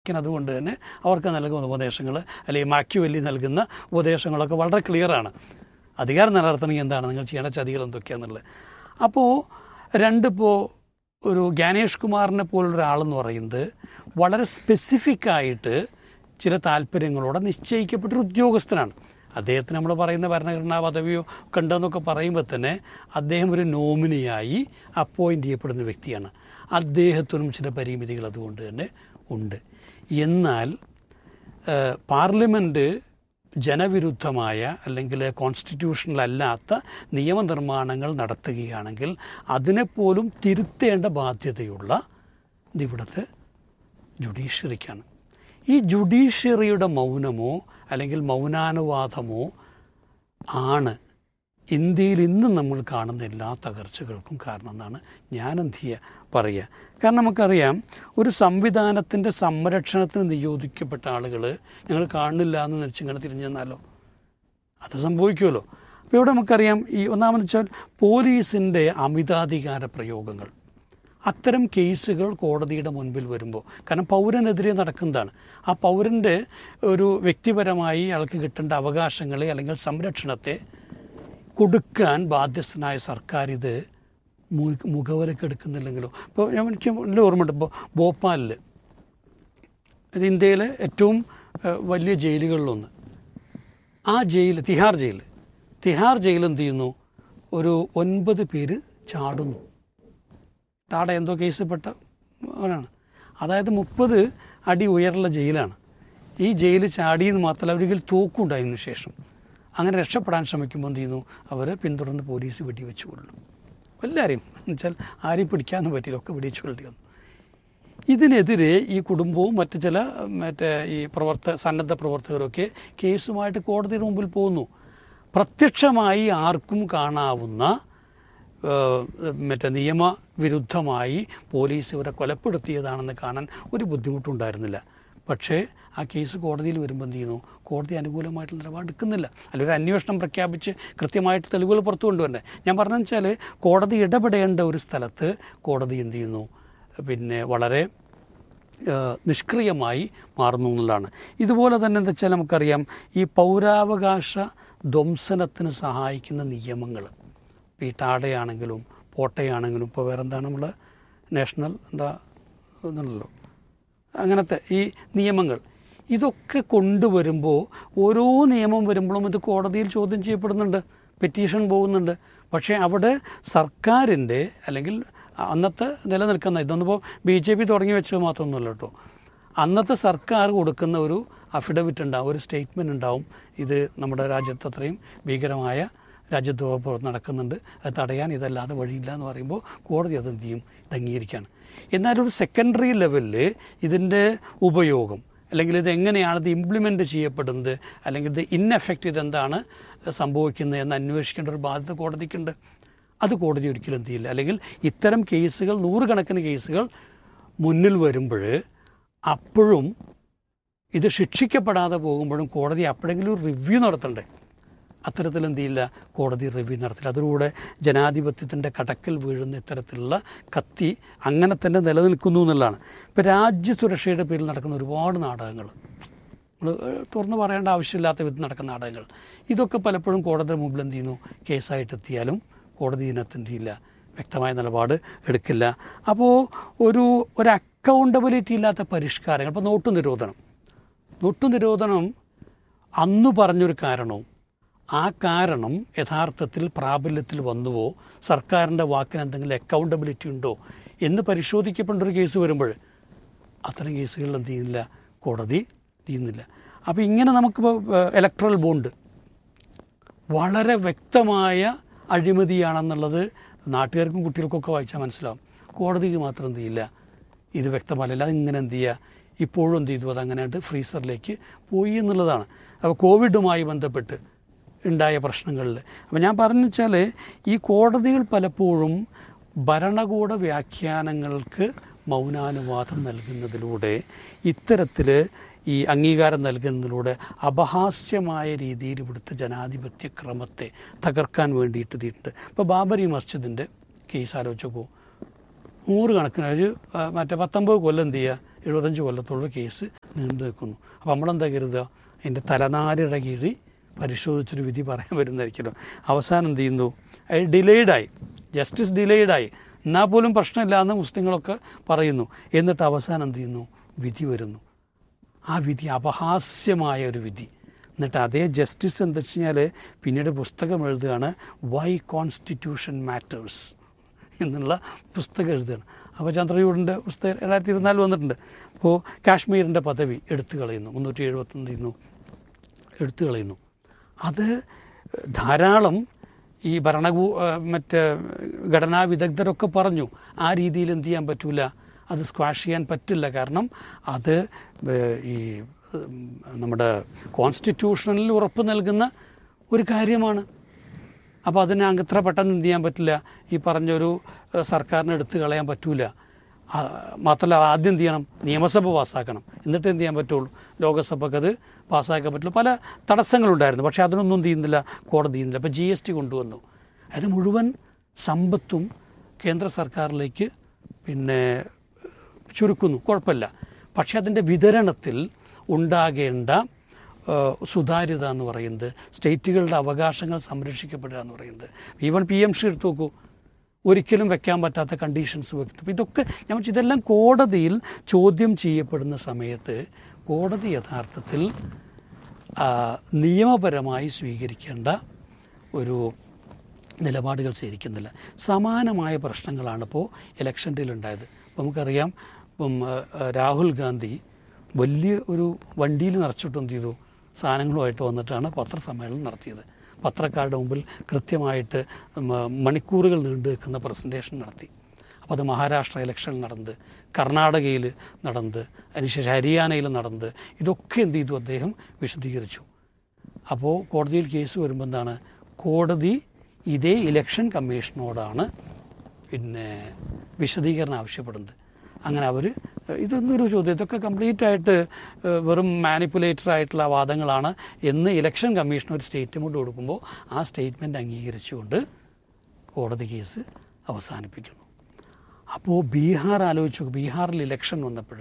അതുകൊണ്ട് തന്നെ അവർക്ക് നൽകുന്ന ഉപദേശങ്ങൾ അല്ലെങ്കിൽ മാക്യുവല്ലി നൽകുന്ന ഉപദേശങ്ങളൊക്കെ വളരെ ക്ലിയറാണ് അധികാരം നിലനിർത്തണമെങ്കിൽ എന്താണ് നിങ്ങൾ ചെയ്യേണ്ട ചതികൾ എന്തൊക്കെയാണെന്നുള്ളത് അപ്പോൾ രണ്ടിപ്പോൾ ഒരു ജ്ഞാനേഷ് കുമാറിനെ പോലുള്ള ഒരാളെന്ന് പറയുന്നത് വളരെ സ്പെസിഫിക് ആയിട്ട് ചില താല്പര്യങ്ങളോടെ നിശ്ചയിക്കപ്പെട്ടൊരു ഉദ്യോഗസ്ഥനാണ് അദ്ദേഹത്തിന് നമ്മൾ പറയുന്ന ഭരണഘടനാ പദവിയോ ഒക്കെ ഉണ്ടെന്നൊക്കെ പറയുമ്പോൾ തന്നെ അദ്ദേഹം ഒരു നോമിനിയായി അപ്പോയിൻ്റ് ചെയ്യപ്പെടുന്ന വ്യക്തിയാണ് അദ്ദേഹത്തിനും ചില പരിമിതികൾ അതുകൊണ്ട് തന്നെ ഉണ്ട് എന്നാൽ ഏഹ്, പാർലമെൻറ്റ് ജനവിരുദ്ധമായ അല്ലെങ്കിൽ കോൺസ്റ്റിറ്റ്യൂഷണലല്ലാത്ത നിയമനിർമ്മാണങ്ങൾ നടത്തുകയാണെങ്കിൽ അതിനെപ്പോലും തിരുത്തേണ്ട ബാധ്യതയുള്ള ഇത് ഇവിടുത്തെ ജുഡീഷ്യറിക്കാണ് ഈ ജുഡീഷ്യറിയുടെ മൗനമോ അല്ലെങ്കിൽ മൗനാനുവാദമോ ആണ് ഇന്ത്യയിൽ ഇന്നും നമ്മൾ കാണുന്ന എല്ലാ തകർച്ചകൾക്കും കാരണം എന്നാണ് ഞാൻ എന്ത് ചെയ്യുക പറയുക കാരണം നമുക്കറിയാം ഒരു സംവിധാനത്തിൻ്റെ സംരക്ഷണത്തിന് നിയോഗിക്കപ്പെട്ട ആളുകൾ ഞങ്ങൾ കാണുന്നില്ല എന്ന് വെച്ചിങ്ങനെ തിരിഞ്ഞു തന്നാലോ അത് സംഭവിക്കുമല്ലോ അപ്പോൾ ഇവിടെ നമുക്കറിയാം ഈ ഒന്നാമെന്ന് വെച്ചാൽ പോലീസിൻ്റെ അമിതാധികാര പ്രയോഗങ്ങൾ അത്തരം കേസുകൾ കോടതിയുടെ മുൻപിൽ വരുമ്പോൾ കാരണം പൗരനെതിരെ നടക്കുന്നതാണ് ആ പൗരൻ്റെ ഒരു വ്യക്തിപരമായി അയാൾക്ക് കിട്ടേണ്ട അവകാശങ്ങളെ അല്ലെങ്കിൽ സംരക്ഷണത്തെ കൊടുക്കാൻ ബാധ്യസ്ഥനായ സർക്കാർ ഇത് മു- മുഖവിലക്കെടുക്കുന്നില്ലെങ്കിലോ ഇപ്പോൾ ഞാൻ എനിക്ക് നല്ല ഓർമ്മയുണ്ട് ഇപ്പോൾ ഭോപ്പാലിൽ ഇത് ഇന്ത്യയിലെ ഏറ്റവും ഏഹ്, വലിയ ജയിലുകളിലൊന്ന് ആ ജയിൽ തിഹാർ ജയിൽ തിഹാർ ജയിൽ എന്ത് ചെയ്യുന്നു ഒരു ഒൻപത് പേര് ചാടുന്നു ടാട എന്തോ കേസിൽപ്പെട്ട അവനാണ് അതായത് മുപ്പത് അടി ഉയരുള്ള ജയിലാണ് ഈ ജയിൽ ചാടിയെന്ന് മാത്രമല്ല ഒരിക്കൽ തോക്കുണ്ടായതിനു ശേഷം അങ്ങനെ രക്ഷപ്പെടാൻ ശ്രമിക്കുമ്പോൾ എന്ത് ചെയ്യുന്നു അവർ പിന്തുടർന്ന് പോലീസ് വെടിവെച്ച് കൊള്ളും എല്ലാവരെയും എന്നുവെച്ചാൽ ആരെയും പിടിക്കാനൊന്നും പറ്റില്ല ഒക്കെ വെടിവെച്ച് കൊള്ളി വന്നു ഇതിനെതിരെ ഈ കുടുംബവും മറ്റ് ചില മറ്റേ ഈ പ്രവർത്ത സന്നദ്ധ പ്രവർത്തകരൊക്കെ കേസുമായിട്ട് കോടതിയുടെ മുമ്പിൽ പോകുന്നു പ്രത്യക്ഷമായി ആർക്കും കാണാവുന്ന ഏഹ്, മറ്റേ നിയമവിരുദ്ധമായി പോലീസ് ഇവരെ കൊലപ്പെടുത്തിയതാണെന്ന് കാണാൻ ഒരു ബുദ്ധിമുട്ടുണ്ടായിരുന്നില്ല പക്ഷേ ആ കേസ് കോടതിയിൽ വരുമ്പോൾ എന്ത് ചെയ്യുന്നു കോടതി അനുകൂലമായിട്ടുള്ള നിലപാടെടുക്കുന്നില്ല അല്ലെങ്കിൽ ഒരു അന്വേഷണം പ്രഖ്യാപിച്ച് കൃത്യമായിട്ട് തെളിവുകൾ പുറത്തു കൊണ്ടുവരണ്ടേ ഞാൻ പറഞ്ഞതെന്ന് വെച്ചാൽ കോടതി ഇടപെടേണ്ട ഒരു സ്ഥലത്ത് കോടതി എന്ത് ചെയ്യുന്നു പിന്നെ വളരെ ഏഹ് നിഷ്ക്രിയമായി മാറുന്നു എന്നുള്ളതാണ് ഇതുപോലെ തന്നെ എന്താ വെച്ചാൽ നമുക്കറിയാം ഈ പൗരാവകാശ ധ്വംസനത്തിന് സഹായിക്കുന്ന നിയമങ്ങൾ ഇപ്പോൾ ഈ ടാടയാണെങ്കിലും പോട്ടയാണെങ്കിലും ഇപ്പോൾ വേറെ എന്താണ് നമ്മൾ നാഷണൽ എന്താ ഇതുണ്ടല്ലോ അങ്ങനത്തെ ഈ നിയമങ്ങൾ ഇതൊക്കെ കൊണ്ടുവരുമ്പോൾ ഓരോ നിയമം വരുമ്പോഴും ഇത് കോടതിയിൽ ചോദ്യം ചെയ്യപ്പെടുന്നുണ്ട് പെറ്റീഷൻ പോകുന്നുണ്ട് പക്ഷേ അവിടെ സർക്കാരിൻ്റെ അല്ലെങ്കിൽ അന്നത്തെ നിലനിൽക്കുന്ന ഇതൊന്നിപ്പോൾ ബി ജെ പി തുടങ്ങി വെച്ചത് മാത്രമൊന്നുമല്ല കേട്ടോ അന്നത്തെ സർക്കാർ കൊടുക്കുന്ന ഒരു അഫിഡവിറ്റ് ഉണ്ടാവും ഒരു സ്റ്റേറ്റ്മെൻറ്റ് ഉണ്ടാവും ഇത് നമ്മുടെ രാജ്യത്ത് അത്രയും ഭീകരമായ രാജ്യദ്രോഹ നടക്കുന്നുണ്ട് അത് തടയാൻ ഇതല്ലാതെ വഴിയില്ല എന്ന് പറയുമ്പോൾ കോടതി അത് എന്ത് ചെയ്യും ഇത് അംഗീകരിക്കുകയാണ് എന്നാൽ ഒരു സെക്കൻഡറി ലെവലിൽ ഇതിൻ്റെ ഉപയോഗം അല്ലെങ്കിൽ ഇത് എങ്ങനെയാണ് ഇത് ഇംപ്ലിമെൻ്റ് ചെയ്യപ്പെടുന്നത് അല്ലെങ്കിൽ ഇത് ഇൻഎഫക്റ്റ് ഇതെന്താണ് സംഭവിക്കുന്നത് എന്ന് അന്വേഷിക്കേണ്ട ഒരു ബാധ്യത കോടതിക്കുണ്ട് അത് കോടതി ഒരിക്കലും എന്ത് ചെയ്യില്ല അല്ലെങ്കിൽ ഇത്തരം കേസുകൾ നൂറുകണക്കിന് കേസുകൾ മുന്നിൽ വരുമ്പോൾ അപ്പോഴും ഇത് ശിക്ഷിക്കപ്പെടാതെ പോകുമ്പോഴും കോടതി അപ്പോഴെങ്കിലും ഒരു റിവ്യൂ നടത്തണ്ടേ അത്തരത്തിൽ എന്ത് ചെയ്യില്ല കോടതി റിവ്യൂ നടത്തില്ല അതിലൂടെ ജനാധിപത്യത്തിൻ്റെ കടക്കൽ വീഴുന്ന ഇത്തരത്തിലുള്ള കത്തി അങ്ങനെ തന്നെ നിലനിൽക്കുന്നു എന്നുള്ളതാണ് ഇപ്പോൾ രാജ്യസുരക്ഷയുടെ പേരിൽ നടക്കുന്ന ഒരുപാട് നാടകങ്ങൾ നമ്മൾ തുറന്നു പറയേണ്ട ആവശ്യമില്ലാത്ത വിധം നടക്കുന്ന നാടകങ്ങൾ ഇതൊക്കെ പലപ്പോഴും കോടതിയുടെ മുമ്പിൽ എന്ത് ചെയ്യുന്നു കേസായിട്ട് എത്തിയാലും കോടതി ഇതിനകത്ത് എന്ത് ചെയ്യില്ല വ്യക്തമായ നിലപാട് എടുക്കില്ല അപ്പോൾ ഒരു ഒരു അക്കൗണ്ടബിലിറ്റി ഇല്ലാത്ത പരിഷ്കാരങ്ങൾ ഇപ്പോൾ നോട്ടു നിരോധനം നോട്ടു നിരോധനം അന്ന് പറഞ്ഞൊരു കാരണവും ആ കാരണം യഥാർത്ഥത്തിൽ പ്രാബല്യത്തിൽ വന്നുവോ സർക്കാരിൻ്റെ വാക്കിന് എന്തെങ്കിലും അക്കൗണ്ടബിലിറ്റി ഉണ്ടോ എന്ന് പരിശോധിക്കപ്പെടേണ്ട ഒരു കേസ് വരുമ്പോൾ അത്തരം കേസുകളിൽ എന്ത് ചെയ്യുന്നില്ല കോടതി ചെയ്യുന്നില്ല അപ്പോൾ ഇങ്ങനെ നമുക്കിപ്പോൾ ഇലക്ട്രൽ ബോണ്ട് വളരെ വ്യക്തമായ അഴിമതിയാണെന്നുള്ളത് നാട്ടുകാർക്കും കുട്ടികൾക്കൊക്കെ വായിച്ചാൽ മനസ്സിലാവും കോടതിക്ക് മാത്രം എന്ത് ചെയ്യില്ല ഇത് വ്യക്തമല്ല അത് ഇങ്ങനെ എന്ത് ചെയ്യുക ഇപ്പോഴും എന്ത് ചെയ്തു അതങ്ങനെയായിട്ട് ഫ്രീസറിലേക്ക് പോയി എന്നുള്ളതാണ് അപ്പോൾ കോവിഡുമായി ബന്ധപ്പെട്ട് ഉണ്ടായ പ്രശ്നങ്ങളിൽ അപ്പോൾ ഞാൻ പറഞ്ഞു വെച്ചാൽ ഈ കോടതികൾ പലപ്പോഴും ഭരണകൂട വ്യാഖ്യാനങ്ങൾക്ക് മൗനാനുവാദം നൽകുന്നതിലൂടെ ഇത്തരത്തിൽ ഈ അംഗീകാരം നൽകുന്നതിലൂടെ അപഹാസ്യമായ രീതിയിൽ ഇവിടുത്തെ ജനാധിപത്യ ക്രമത്തെ തകർക്കാൻ വേണ്ടിയിട്ട് ഇതിട്ടുണ്ട് ഇപ്പോൾ ബാബരി മസ്ജിദിൻ്റെ കേസ് ആലോചിച്ച് നോക്കൂ നൂറുകണക്കിന് ഒരു ആ, മറ്റേ പത്തൊമ്പത് കൊല്ലം എന്ത് ചെയ്യുക എഴുപത്തഞ്ച് കൊല്ലത്തോളം കേസ് നീണ്ടു നിൽക്കുന്നു അപ്പോൾ നമ്മളെന്താ കരുതുക അതിൻ്റെ തലനാരിഴ കീഴി പരിശോധിച്ചൊരു വിധി പറയാൻ വരുന്നതായിരിക്കുമല്ലോ അവസാനം എന്ത് ചെയ്യുന്നു അത് ഡിലേഡായി ജസ്റ്റിസ് ഡിലേഡായി എന്നാൽ പോലും പ്രശ്നമില്ല എന്ന് മുസ്ലിങ്ങളൊക്കെ പറയുന്നു എന്നിട്ട് അവസാനം എന്ത് ചെയ്യുന്നു വിധി വരുന്നു ആ വിധി അപഹാസ്യമായ ഒരു വിധി എന്നിട്ട് അതേ ജസ്റ്റിസ് എന്താ വെച്ച് കഴിഞ്ഞാൽ പിന്നീട് പുസ്തകം എഴുതുകയാണ് വൈ കോൺസ്റ്റിറ്റ്യൂഷൻ മാറ്റേഴ്സ് എന്നുള്ള പുസ്തകം എഴുതുകയാണ് അപ്പോൾ ചന്ദ്രചൂഡിൻ്റെ പുസ്തകം രണ്ടായിരത്തി ഇരുപത്തിനാല് വന്നിട്ടുണ്ട് അപ്പോൾ കാശ്മീരിൻ്റെ പദവി എടുത്തു കളയുന്നു മുന്നൂറ്റി എഴുപത്തൊന്ന് ചെയ്യുന്നു എടുത്തു കളയുന്നു അത് ധാരാളം ഈ ഭരണകൂ മറ്റ് ഘടനാ വിദഗ്ധരൊക്കെ പറഞ്ഞു ആ രീതിയിൽ എന്ത് ചെയ്യാൻ പറ്റൂല അത് സ്ക്വാഷ് ചെയ്യാൻ പറ്റില്ല കാരണം അത് ഏഹ്, ഈ ഉം, നമ്മുടെ കോൺസ്റ്റിറ്റ്യൂഷനിൽ ഉറപ്പ് നൽകുന്ന ഒരു കാര്യമാണ് അപ്പോൾ അതിനെ അങ്ങ് ഇത്ര പെട്ടെന്ന് എന്ത് ചെയ്യാൻ പറ്റില്ല ഈ പറഞ്ഞൊരു ഏഹ്, സർക്കാരിന് എടുത്തു കളയാൻ പറ്റൂല ആ, മാത്രമല്ല ആദ്യം എന്ത് ചെയ്യണം നിയമസഭ പാസ്സാക്കണം എന്നിട്ട് എന്ത് ചെയ്യാൻ പറ്റുള്ളൂ ലോകസഭക്ക് അത് പാസ്സാക്കാൻ പറ്റുള്ളൂ പല തടസ്സങ്ങളുണ്ടായിരുന്നു പക്ഷേ അതിനൊന്നും എന്ത് ചെയ്യുന്നില്ല കോടതി ചെയ്യുന്നില്ല അപ്പോൾ ജി എസ് ടി കൊണ്ടുവന്നു അത് മുഴുവൻ സമ്പത്തും കേന്ദ്ര സർക്കാരിലേക്ക് പിന്നെ ചുരുക്കുന്നു കുഴപ്പമില്ല പക്ഷേ അതിൻ്റെ വിതരണത്തിൽ ഉണ്ടാകേണ്ട ഏഹ്, സുതാര്യത എന്ന് പറയുന്നത് സ്റ്റേറ്റുകളുടെ അവകാശങ്ങൾ സംരക്ഷിക്കപ്പെടുക എന്ന് പറയുന്നത് ഈവൻ പി എം സി എടുത്ത് നോക്കൂ ഒരിക്കലും വെക്കാൻ പറ്റാത്ത കണ്ടീഷൻസ് വെക്കും അപ്പോൾ ഇതൊക്കെ ഞാൻ വെച്ചാൽ ഇതെല്ലാം കോടതിയിൽ ചോദ്യം ചെയ്യപ്പെടുന്ന സമയത്ത് കോടതി യഥാർത്ഥത്തിൽ ആ, നിയമപരമായി സ്വീകരിക്കേണ്ട ഒരു നിലപാടുകൾ സ്വീകരിക്കുന്നില്ല സമാനമായ പ്രശ്നങ്ങളാണ് ഇപ്പോൾ ഇലക്ഷനിലുണ്ടായത് അപ്പോൾ നമുക്കറിയാം ഇപ്പം ആ, ആ, രാഹുൽ ഗാന്ധി വലിയ ഒരു വണ്ടിയിൽ നിറച്ചിട്ട് എന്ത് ചെയ്തു സാധനങ്ങളുമായിട്ട് വന്നിട്ടാണ് പത്രസമ്മേളനം നടത്തിയത് പത്രക്കാരുടെ മുമ്പിൽ കൃത്യമായിട്ട് മ- മണിക്കൂറുകൾ നീണ്ടു നിൽക്കുന്ന പ്രസൻറ്റേഷൻ നടത്തി അപ്പോൾ അത് മഹാരാഷ്ട്ര ഇലക്ഷനിൽ നടന്നത് കർണാടകയിൽ നടന്നത് അതിനുശേഷം ഹരിയാനയിൽ നടന്നത് ഇതൊക്കെ എന്ത് ചെയ്തു അദ്ദേഹം വിശദീകരിച്ചു അപ്പോൾ കോടതിയിൽ കേസ് വരുമ്പോൾ എന്താണ് കോടതി ഇതേ ഇലക്ഷൻ കമ്മീഷനോടാണ് പിന്നെ വിശദീകരണം ആവശ്യപ്പെടുന്നത് അങ്ങനെ അവർ ഇതൊന്നും ഒരു ചോദ്യം ഇതൊക്കെ കംപ്ലീറ്റ് ആയിട്ട് ഏഹ്, വെറും മാനിപ്പുലേറ്റർ ആയിട്ടുള്ള വാദങ്ങളാണ് എന്ന് ഇലക്ഷൻ കമ്മീഷൻ ഒരു സ്റ്റേറ്റ്മെൻറ്റ് കൊടുക്കുമ്പോൾ ആ സ്റ്റേറ്റ്മെൻറ്റ് അംഗീകരിച്ചുകൊണ്ട് കോടതി കേസ് അവസാനിപ്പിക്കുന്നു അപ്പോൾ ബീഹാർ ആലോചിച്ചു നോക്ക്. ബീഹാറിൽ ഇലക്ഷൻ വന്നപ്പോൾ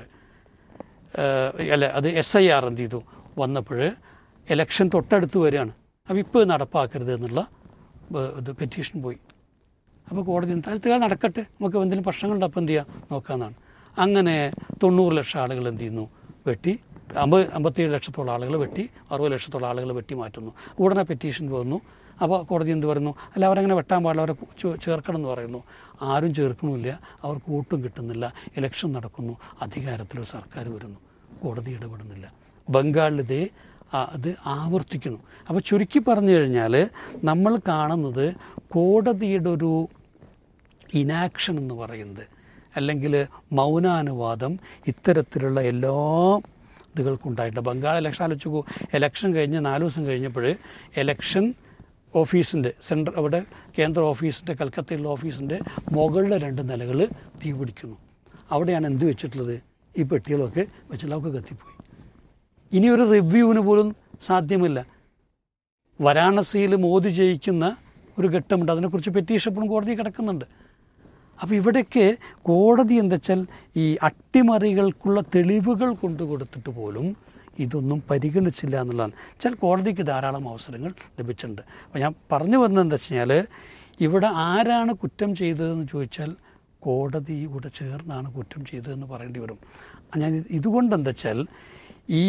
ഏഹ് അല്ല അത് എസ് ഐ ആർ എന്ത് ചെയ്തു വന്നപ്പോൾ ഇലക്ഷൻ തൊട്ടടുത്ത് വരികയാണ് അപ്പോൾ ഇപ്പോൾ നടപ്പാക്കരുത് എന്നുള്ള ഏഹ്, ഇത് പെറ്റീഷൻ പോയി അപ്പോൾ കോടതി തൽക്കാലം നടക്കട്ടെ നമുക്ക് എന്തെങ്കിലും പ്രശ്നങ്ങളുണ്ട് അപ്പോൾ എന്ത് ചെയ്യാം നോക്കാമെന്നാണ് അങ്ങനെ തൊണ്ണൂറ് ലക്ഷം ആളുകൾ എന്ത് ചെയ്യുന്നു വെട്ടി അമ്പത് അമ്പത്തേഴ് ലക്ഷത്തോളം ആളുകൾ വെട്ടി അറുപത് ലക്ഷത്തോളം ആളുകൾ വെട്ടി മാറ്റുന്നു ഉടനെ പെറ്റീഷൻ വന്നു അപ്പോൾ കോടതി എന്ത് പറയുന്നു അല്ല അവരങ്ങനെ വെട്ടാൻ പാടില്ല അവരെ ചേ- ചേർക്കണം എന്ന് പറയുന്നു ആരും ചേർക്കണമില്ല അവർക്ക് വോട്ടും കിട്ടുന്നില്ല ഇലക്ഷൻ നടക്കുന്നു അധികാരത്തിലൊരു സർക്കാർ വരുന്നു കോടതി ഇടപെടുന്നില്ല ബംഗാളിൽ ഇതേ ആ, അത് ആവർത്തിക്കുന്നു അപ്പോൾ ചുരുക്കി പറഞ്ഞു കഴിഞ്ഞാൽ നമ്മൾ കാണുന്നത് കോടതിയുടെ ഒരു ഇനാക്ഷൻ എന്ന് പറയുന്നത് അല്ലെങ്കിൽ മൗനാനുവാദം ഇത്തരത്തിലുള്ള എല്ലാ ഇതുകൾക്കുണ്ടായിട്ട് ബംഗാൾ ഇലക്ഷൻ ആലോചിച്ച് നോക്കൂ ഇലക്ഷൻ കഴിഞ്ഞ് നാല് ദിവസം കഴിഞ്ഞപ്പോൾ ഇലക്ഷൻ ഓഫീസിൻ്റെ സെൻട്രൽ അവിടെ കേന്ദ്ര ഓഫീസിൻ്റെ കൽക്കത്തയിലുള്ള ഓഫീസിൻ്റെ മുകളിലെ രണ്ട് നിലകൾ തീ പിടിക്കുന്നു അവിടെയാണ് എന്ത് വെച്ചിട്ടുള്ളത് ഈ പെട്ടികളൊക്കെ വെച്ചിട്ട് അവർക്ക് കത്തിപ്പോയി ഇനി ഒരു റിവ്യൂവിന് പോലും സാധ്യമല്ല വാരാണസിയിൽ മോദി ജയിക്കുന്ന ഒരു ഘട്ടമുണ്ട് അതിനെക്കുറിച്ച് പെറ്റീഷൻ ഇപ്പോഴും കോടതി കിടക്കുന്നുണ്ട് അപ്പോൾ ഇവിടെയൊക്കെ കോടതി എന്താ വെച്ചാൽ ഈ അട്ടിമറികൾക്കുള്ള തെളിവുകൾ കൊണ്ടു കൊടുത്തിട്ട് പോലും ഇതൊന്നും പരിഗണിച്ചില്ല എന്നുള്ളതാണ് വെച്ചാൽ കോടതിക്ക് ധാരാളം അവസരങ്ങൾ ലഭിച്ചിട്ടുണ്ട് അപ്പോൾ ഞാൻ പറഞ്ഞു വന്നത് എന്താ വെച്ച് കഴിഞ്ഞാൽ ഇവിടെ ആരാണ് കുറ്റം ചെയ്തതെന്ന് ചോദിച്ചാൽ കോടതി ഇവിടെ ചേർന്നാണ് കുറ്റം ചെയ്തതെന്ന് പറയേണ്ടി വരും ഞാൻ ഇത് ഇതുകൊണ്ട് എന്താ വെച്ചാൽ ഈ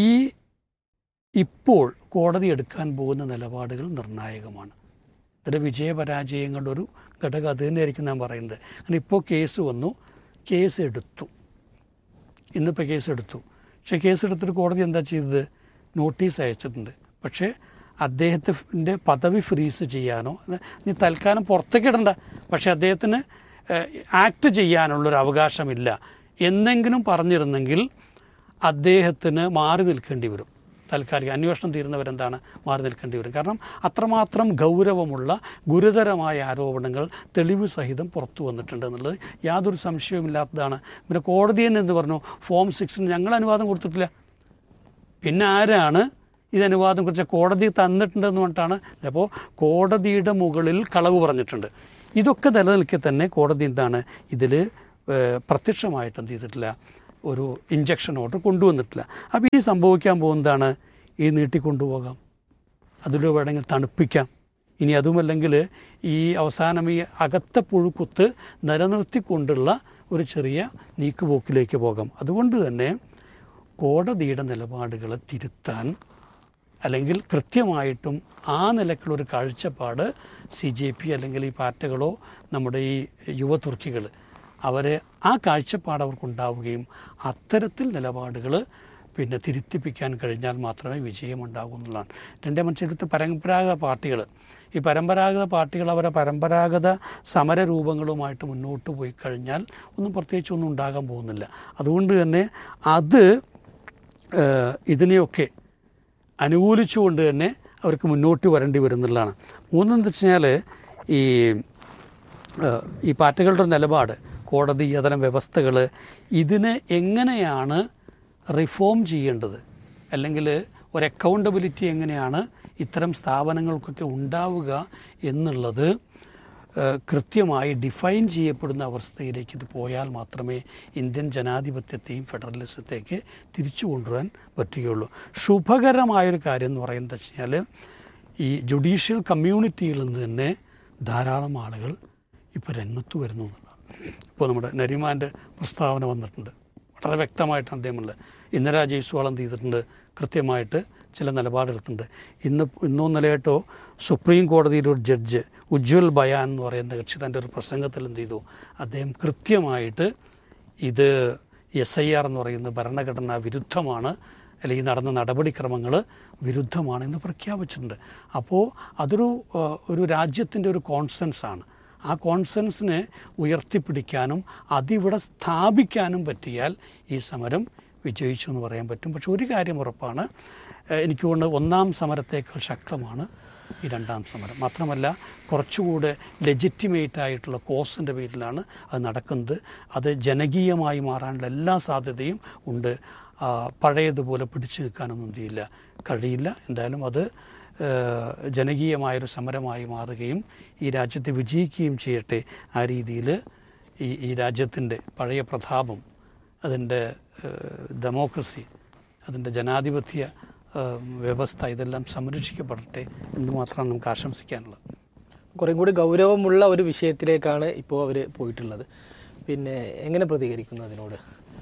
ഇപ്പോൾ കോടതി എടുക്കാൻ പോകുന്ന നിലപാടുകൾ നിർണായകമാണ് ഇതിൻ്റെ വിജയപരാജയങ്ങളുടെ ഒരു ഘടകം അത് തന്നെയായിരിക്കും ഞാൻ പറയുന്നത് അങ്ങനെ ഇപ്പോൾ കേസ് വന്നു കേസ് എടുത്തു ഇന്നിപ്പോൾ കേസ് എടുത്തു പക്ഷേ കേസ് എടുത്തിട്ട് കോടതി എന്താ ചെയ്തത് നോട്ടീസ് അയച്ചിട്ടുണ്ട് പക്ഷേ അദ്ദേഹത്തിൻ്റെ പദവി ഫ്രീസ് ചെയ്യാനോ നീ തൽക്കാലം പുറത്തേക്ക് ഇടണ്ട പക്ഷേ അദ്ദേഹത്തിന് ആക്ട് ചെയ്യാനുള്ളൊരു അവകാശമില്ല എന്നെങ്കിലും പറഞ്ഞിരുന്നെങ്കിൽ അദ്ദേഹത്തിന് മാറി നിൽക്കേണ്ടി വരും താൽക്കാലിക അന്വേഷണം തീരുന്നവരെന്താണ് മാറി നിൽക്കേണ്ടി വരും കാരണം അത്രമാത്രം ഗൗരവമുള്ള ഗുരുതരമായ ആരോപണങ്ങൾ തെളിവ് സഹിതം പുറത്തു വന്നിട്ടുണ്ട് എന്നുള്ളത് യാതൊരു സംശയവുമില്ലാത്തതാണ് പിന്നെ കോടതി തന്നെ എന്ത് പറഞ്ഞു ഫോം സിക്സിന് ഞങ്ങൾ അനുവാദം കൊടുത്തിട്ടില്ല പിന്നെ ആരാണ് ഇത് അനുവാദം കുറിച്ച് കോടതി തന്നിട്ടുണ്ടെന്ന് പറഞ്ഞിട്ടാണ് അപ്പോൾ കോടതിയുടെ മുകളിൽ കളവ് പറഞ്ഞിട്ടുണ്ട് ഇതൊക്കെ നിലനിൽക്കെ തന്നെ കോടതി എന്താണ് ഇതിൽ പ്രത്യക്ഷമായിട്ട് എന്ത് ചെയ്തിട്ടില്ല ഒരു ഇഞ്ചക്ഷൻ ഓർഡർ കൊണ്ടുവന്നിട്ടില്ല അപ്പോൾ ഇനി സംഭവിക്കാൻ പോകുന്നതാണ് ഈ നീട്ടിക്കൊണ്ടുപോകാം അതിലൂടെ വേണമെങ്കിൽ തണുപ്പിക്കാം ഇനി അതുമല്ലെങ്കിൽ ഈ അവസാനം ഈ അകത്ത പുഴുക്കുത്ത് നിലനിർത്തിക്കൊണ്ടുള്ള ഒരു ചെറിയ നീക്കുപോക്കിലേക്ക് പോകാം അതുകൊണ്ട് തന്നെ കോടതിയുടെ നിലപാടുകൾ തിരുത്താൻ അല്ലെങ്കിൽ കൃത്യമായിട്ടും ആ നിലക്കുള്ളൊരു കാഴ്ചപ്പാട് സി ജെ പി അല്ലെങ്കിൽ ഈ പാർട്ടികളോ നമ്മുടെ ഈ യുവ തുർക്കികൾ അവരെ ആ കാഴ്ചപ്പാട് അവർക്കുണ്ടാവുകയും അത്തരത്തിൽ നിലപാടുകൾ പിന്നെ തിരുത്തിപ്പിക്കാൻ കഴിഞ്ഞാൽ മാത്രമേ വിജയമുണ്ടാകൂ എന്നുള്ളതാണ് രണ്ടേ മനുഷ്യരുടെ പരമ്പരാഗത പാർട്ടികൾ ഈ പരമ്പരാഗത പാർട്ടികൾ അവരെ പരമ്പരാഗത സമരരൂപങ്ങളുമായിട്ട് മുന്നോട്ട് പോയി കഴിഞ്ഞാൽ ഒന്നും പ്രത്യേകിച്ചൊന്നും ഉണ്ടാകാൻ പോകുന്നില്ല അതുകൊണ്ട് തന്നെ അത് ഏഹ്, ഇതിനെയൊക്കെ അനുകൂലിച്ചുകൊണ്ട് തന്നെ അവർക്ക് മുന്നോട്ട് വരേണ്ടി വരുന്നുള്ളതാണ് മൂന്നെന്ന് വെച്ച് കഴിഞ്ഞാൽ ഈ ഏഹ്, ഈ പാർട്ടികളുടെ നിലപാട് കോടതി അതരം വ്യവസ്ഥകൾ ഇതിനെ എങ്ങനെയാണ് റിഫോം ചെയ്യേണ്ടത് അല്ലെങ്കിൽ ഒരു അക്കൗണ്ടബിലിറ്റി എങ്ങനെയാണ് ഇത്തരം സ്ഥാപനങ്ങൾക്കൊക്കെ ഉണ്ടാവുക എന്നുള്ളത് ഏഹ്, കൃത്യമായി ഡിഫൈൻ ചെയ്യപ്പെടുന്ന അവസ്ഥയിലേക്ക് ഇത് പോയാൽ മാത്രമേ ഇന്ത്യൻ ജനാധിപത്യത്തെയും ഫെഡറലിസത്തേക്ക് തിരിച്ചു കൊണ്ടുവരാൻ പറ്റുകയുള്ളൂ ശുഭകരമായൊരു കാര്യം എന്ന് പറയുന്നത് വെച്ച് കഴിഞ്ഞാൽ ഈ ജുഡീഷ്യൽ കമ്മ്യൂണിറ്റിയിൽ നിന്ന് തന്നെ ധാരാളം ആളുകൾ ഇപ്പോൾ രംഗത്ത് വരുന്നു എന്നുള്ളതാണ് ഇപ്പോൾ നമ്മുടെ നരിമാൻ്റെ പ്രസ്താവന വന്നിട്ടുണ്ട് വളരെ വ്യക്തമായിട്ടാണ് അദ്ദേഹമുള്ളത് ഇന്ദിരാ ജയ്സ്വാൾ എന്ത് ചെയ്തിട്ടുണ്ട് കൃത്യമായിട്ട് ചില നിലപാടെടുത്തിട്ടുണ്ട് ഇന്ന് ഇന്നോ നിലയായിട്ടോ സുപ്രീം കോടതിയിലെ ഒരു ജഡ്ജ് ഉജ്വൽ ബയാൻ എന്ന് പറയുന്ന കക്ഷി തൻ്റെ ഒരു പ്രസംഗത്തിൽ എന്ത് ചെയ്തു അദ്ദേഹം കൃത്യമായിട്ട് ഇത് എസ് ഐ ആർ എന്ന് പറയുന്ന ഭരണഘടനാ വിരുദ്ധമാണ് അല്ലെങ്കിൽ നടന്ന നടപടിക്രമങ്ങൾ വിരുദ്ധമാണ് എന്ന് പ്രഖ്യാപിച്ചിട്ടുണ്ട് അപ്പോൾ അതൊരു ആ, ഒരു രാജ്യത്തിൻ്റെ ഒരു കോൺസെൻസ് ആണ് ആ കോൺസെൻസിനെ ഉയർത്തിപ്പിടിക്കാനും അതിവിടെ സ്ഥാപിക്കാനും പറ്റിയാൽ ഈ സമരം വിജയിച്ചു എന്ന് പറയാൻ പറ്റും പക്ഷെ ഒരു കാര്യം ഉറപ്പാണ് ഏഹ് എനിക്ക് തോന്നുന്നത് ഒന്നാം സമരത്തേക്കാൾ ശക്തമാണ് ഈ രണ്ടാം സമരം മാത്രമല്ല കുറച്ചുകൂടെ ലെജിറ്റിമേറ്റ് ആയിട്ടുള്ള കോസിൻ്റെ പേരിലാണ് അത് നടക്കുന്നത് അത് ജനകീയമായി മാറാനുള്ള എല്ലാ സാധ്യതയും ഉണ്ട് ആ, പഴയതുപോലെ പിടിച്ചു നിൽക്കാനൊന്നും ചെയ്യില്ല കഴിയില്ല എന്തായാലും അത് ഏഹ്, ജനകീയമായൊരു സമരമായി മാറുകയും ഈ രാജ്യത്തെ വിജയിക്കുകയും ചെയ്യട്ടെ ആ രീതിയിൽ ഈ ഈ രാജ്യത്തിൻ്റെ പഴയ പ്രതാപം അതിൻ്റെ ഡെമോക്രസി അതിൻ്റെ ജനാധിപത്യ ഏഹ്, വ്യവസ്ഥ ഇതെല്ലാം സംരക്ഷിക്കപ്പെടട്ടെ എന്ന് മാത്രമാണ് നമുക്ക് ആശംസിക്കാനുള്ളത് കുറേ കൂടി ഗൗരവമുള്ള ഒരു വിഷയത്തിലേക്കാണ് ഇപ്പോൾ അവർ പോയിട്ടുള്ളത് പിന്നെ എങ്ങനെ പ്രതികരിക്കുന്നു അതിനോട്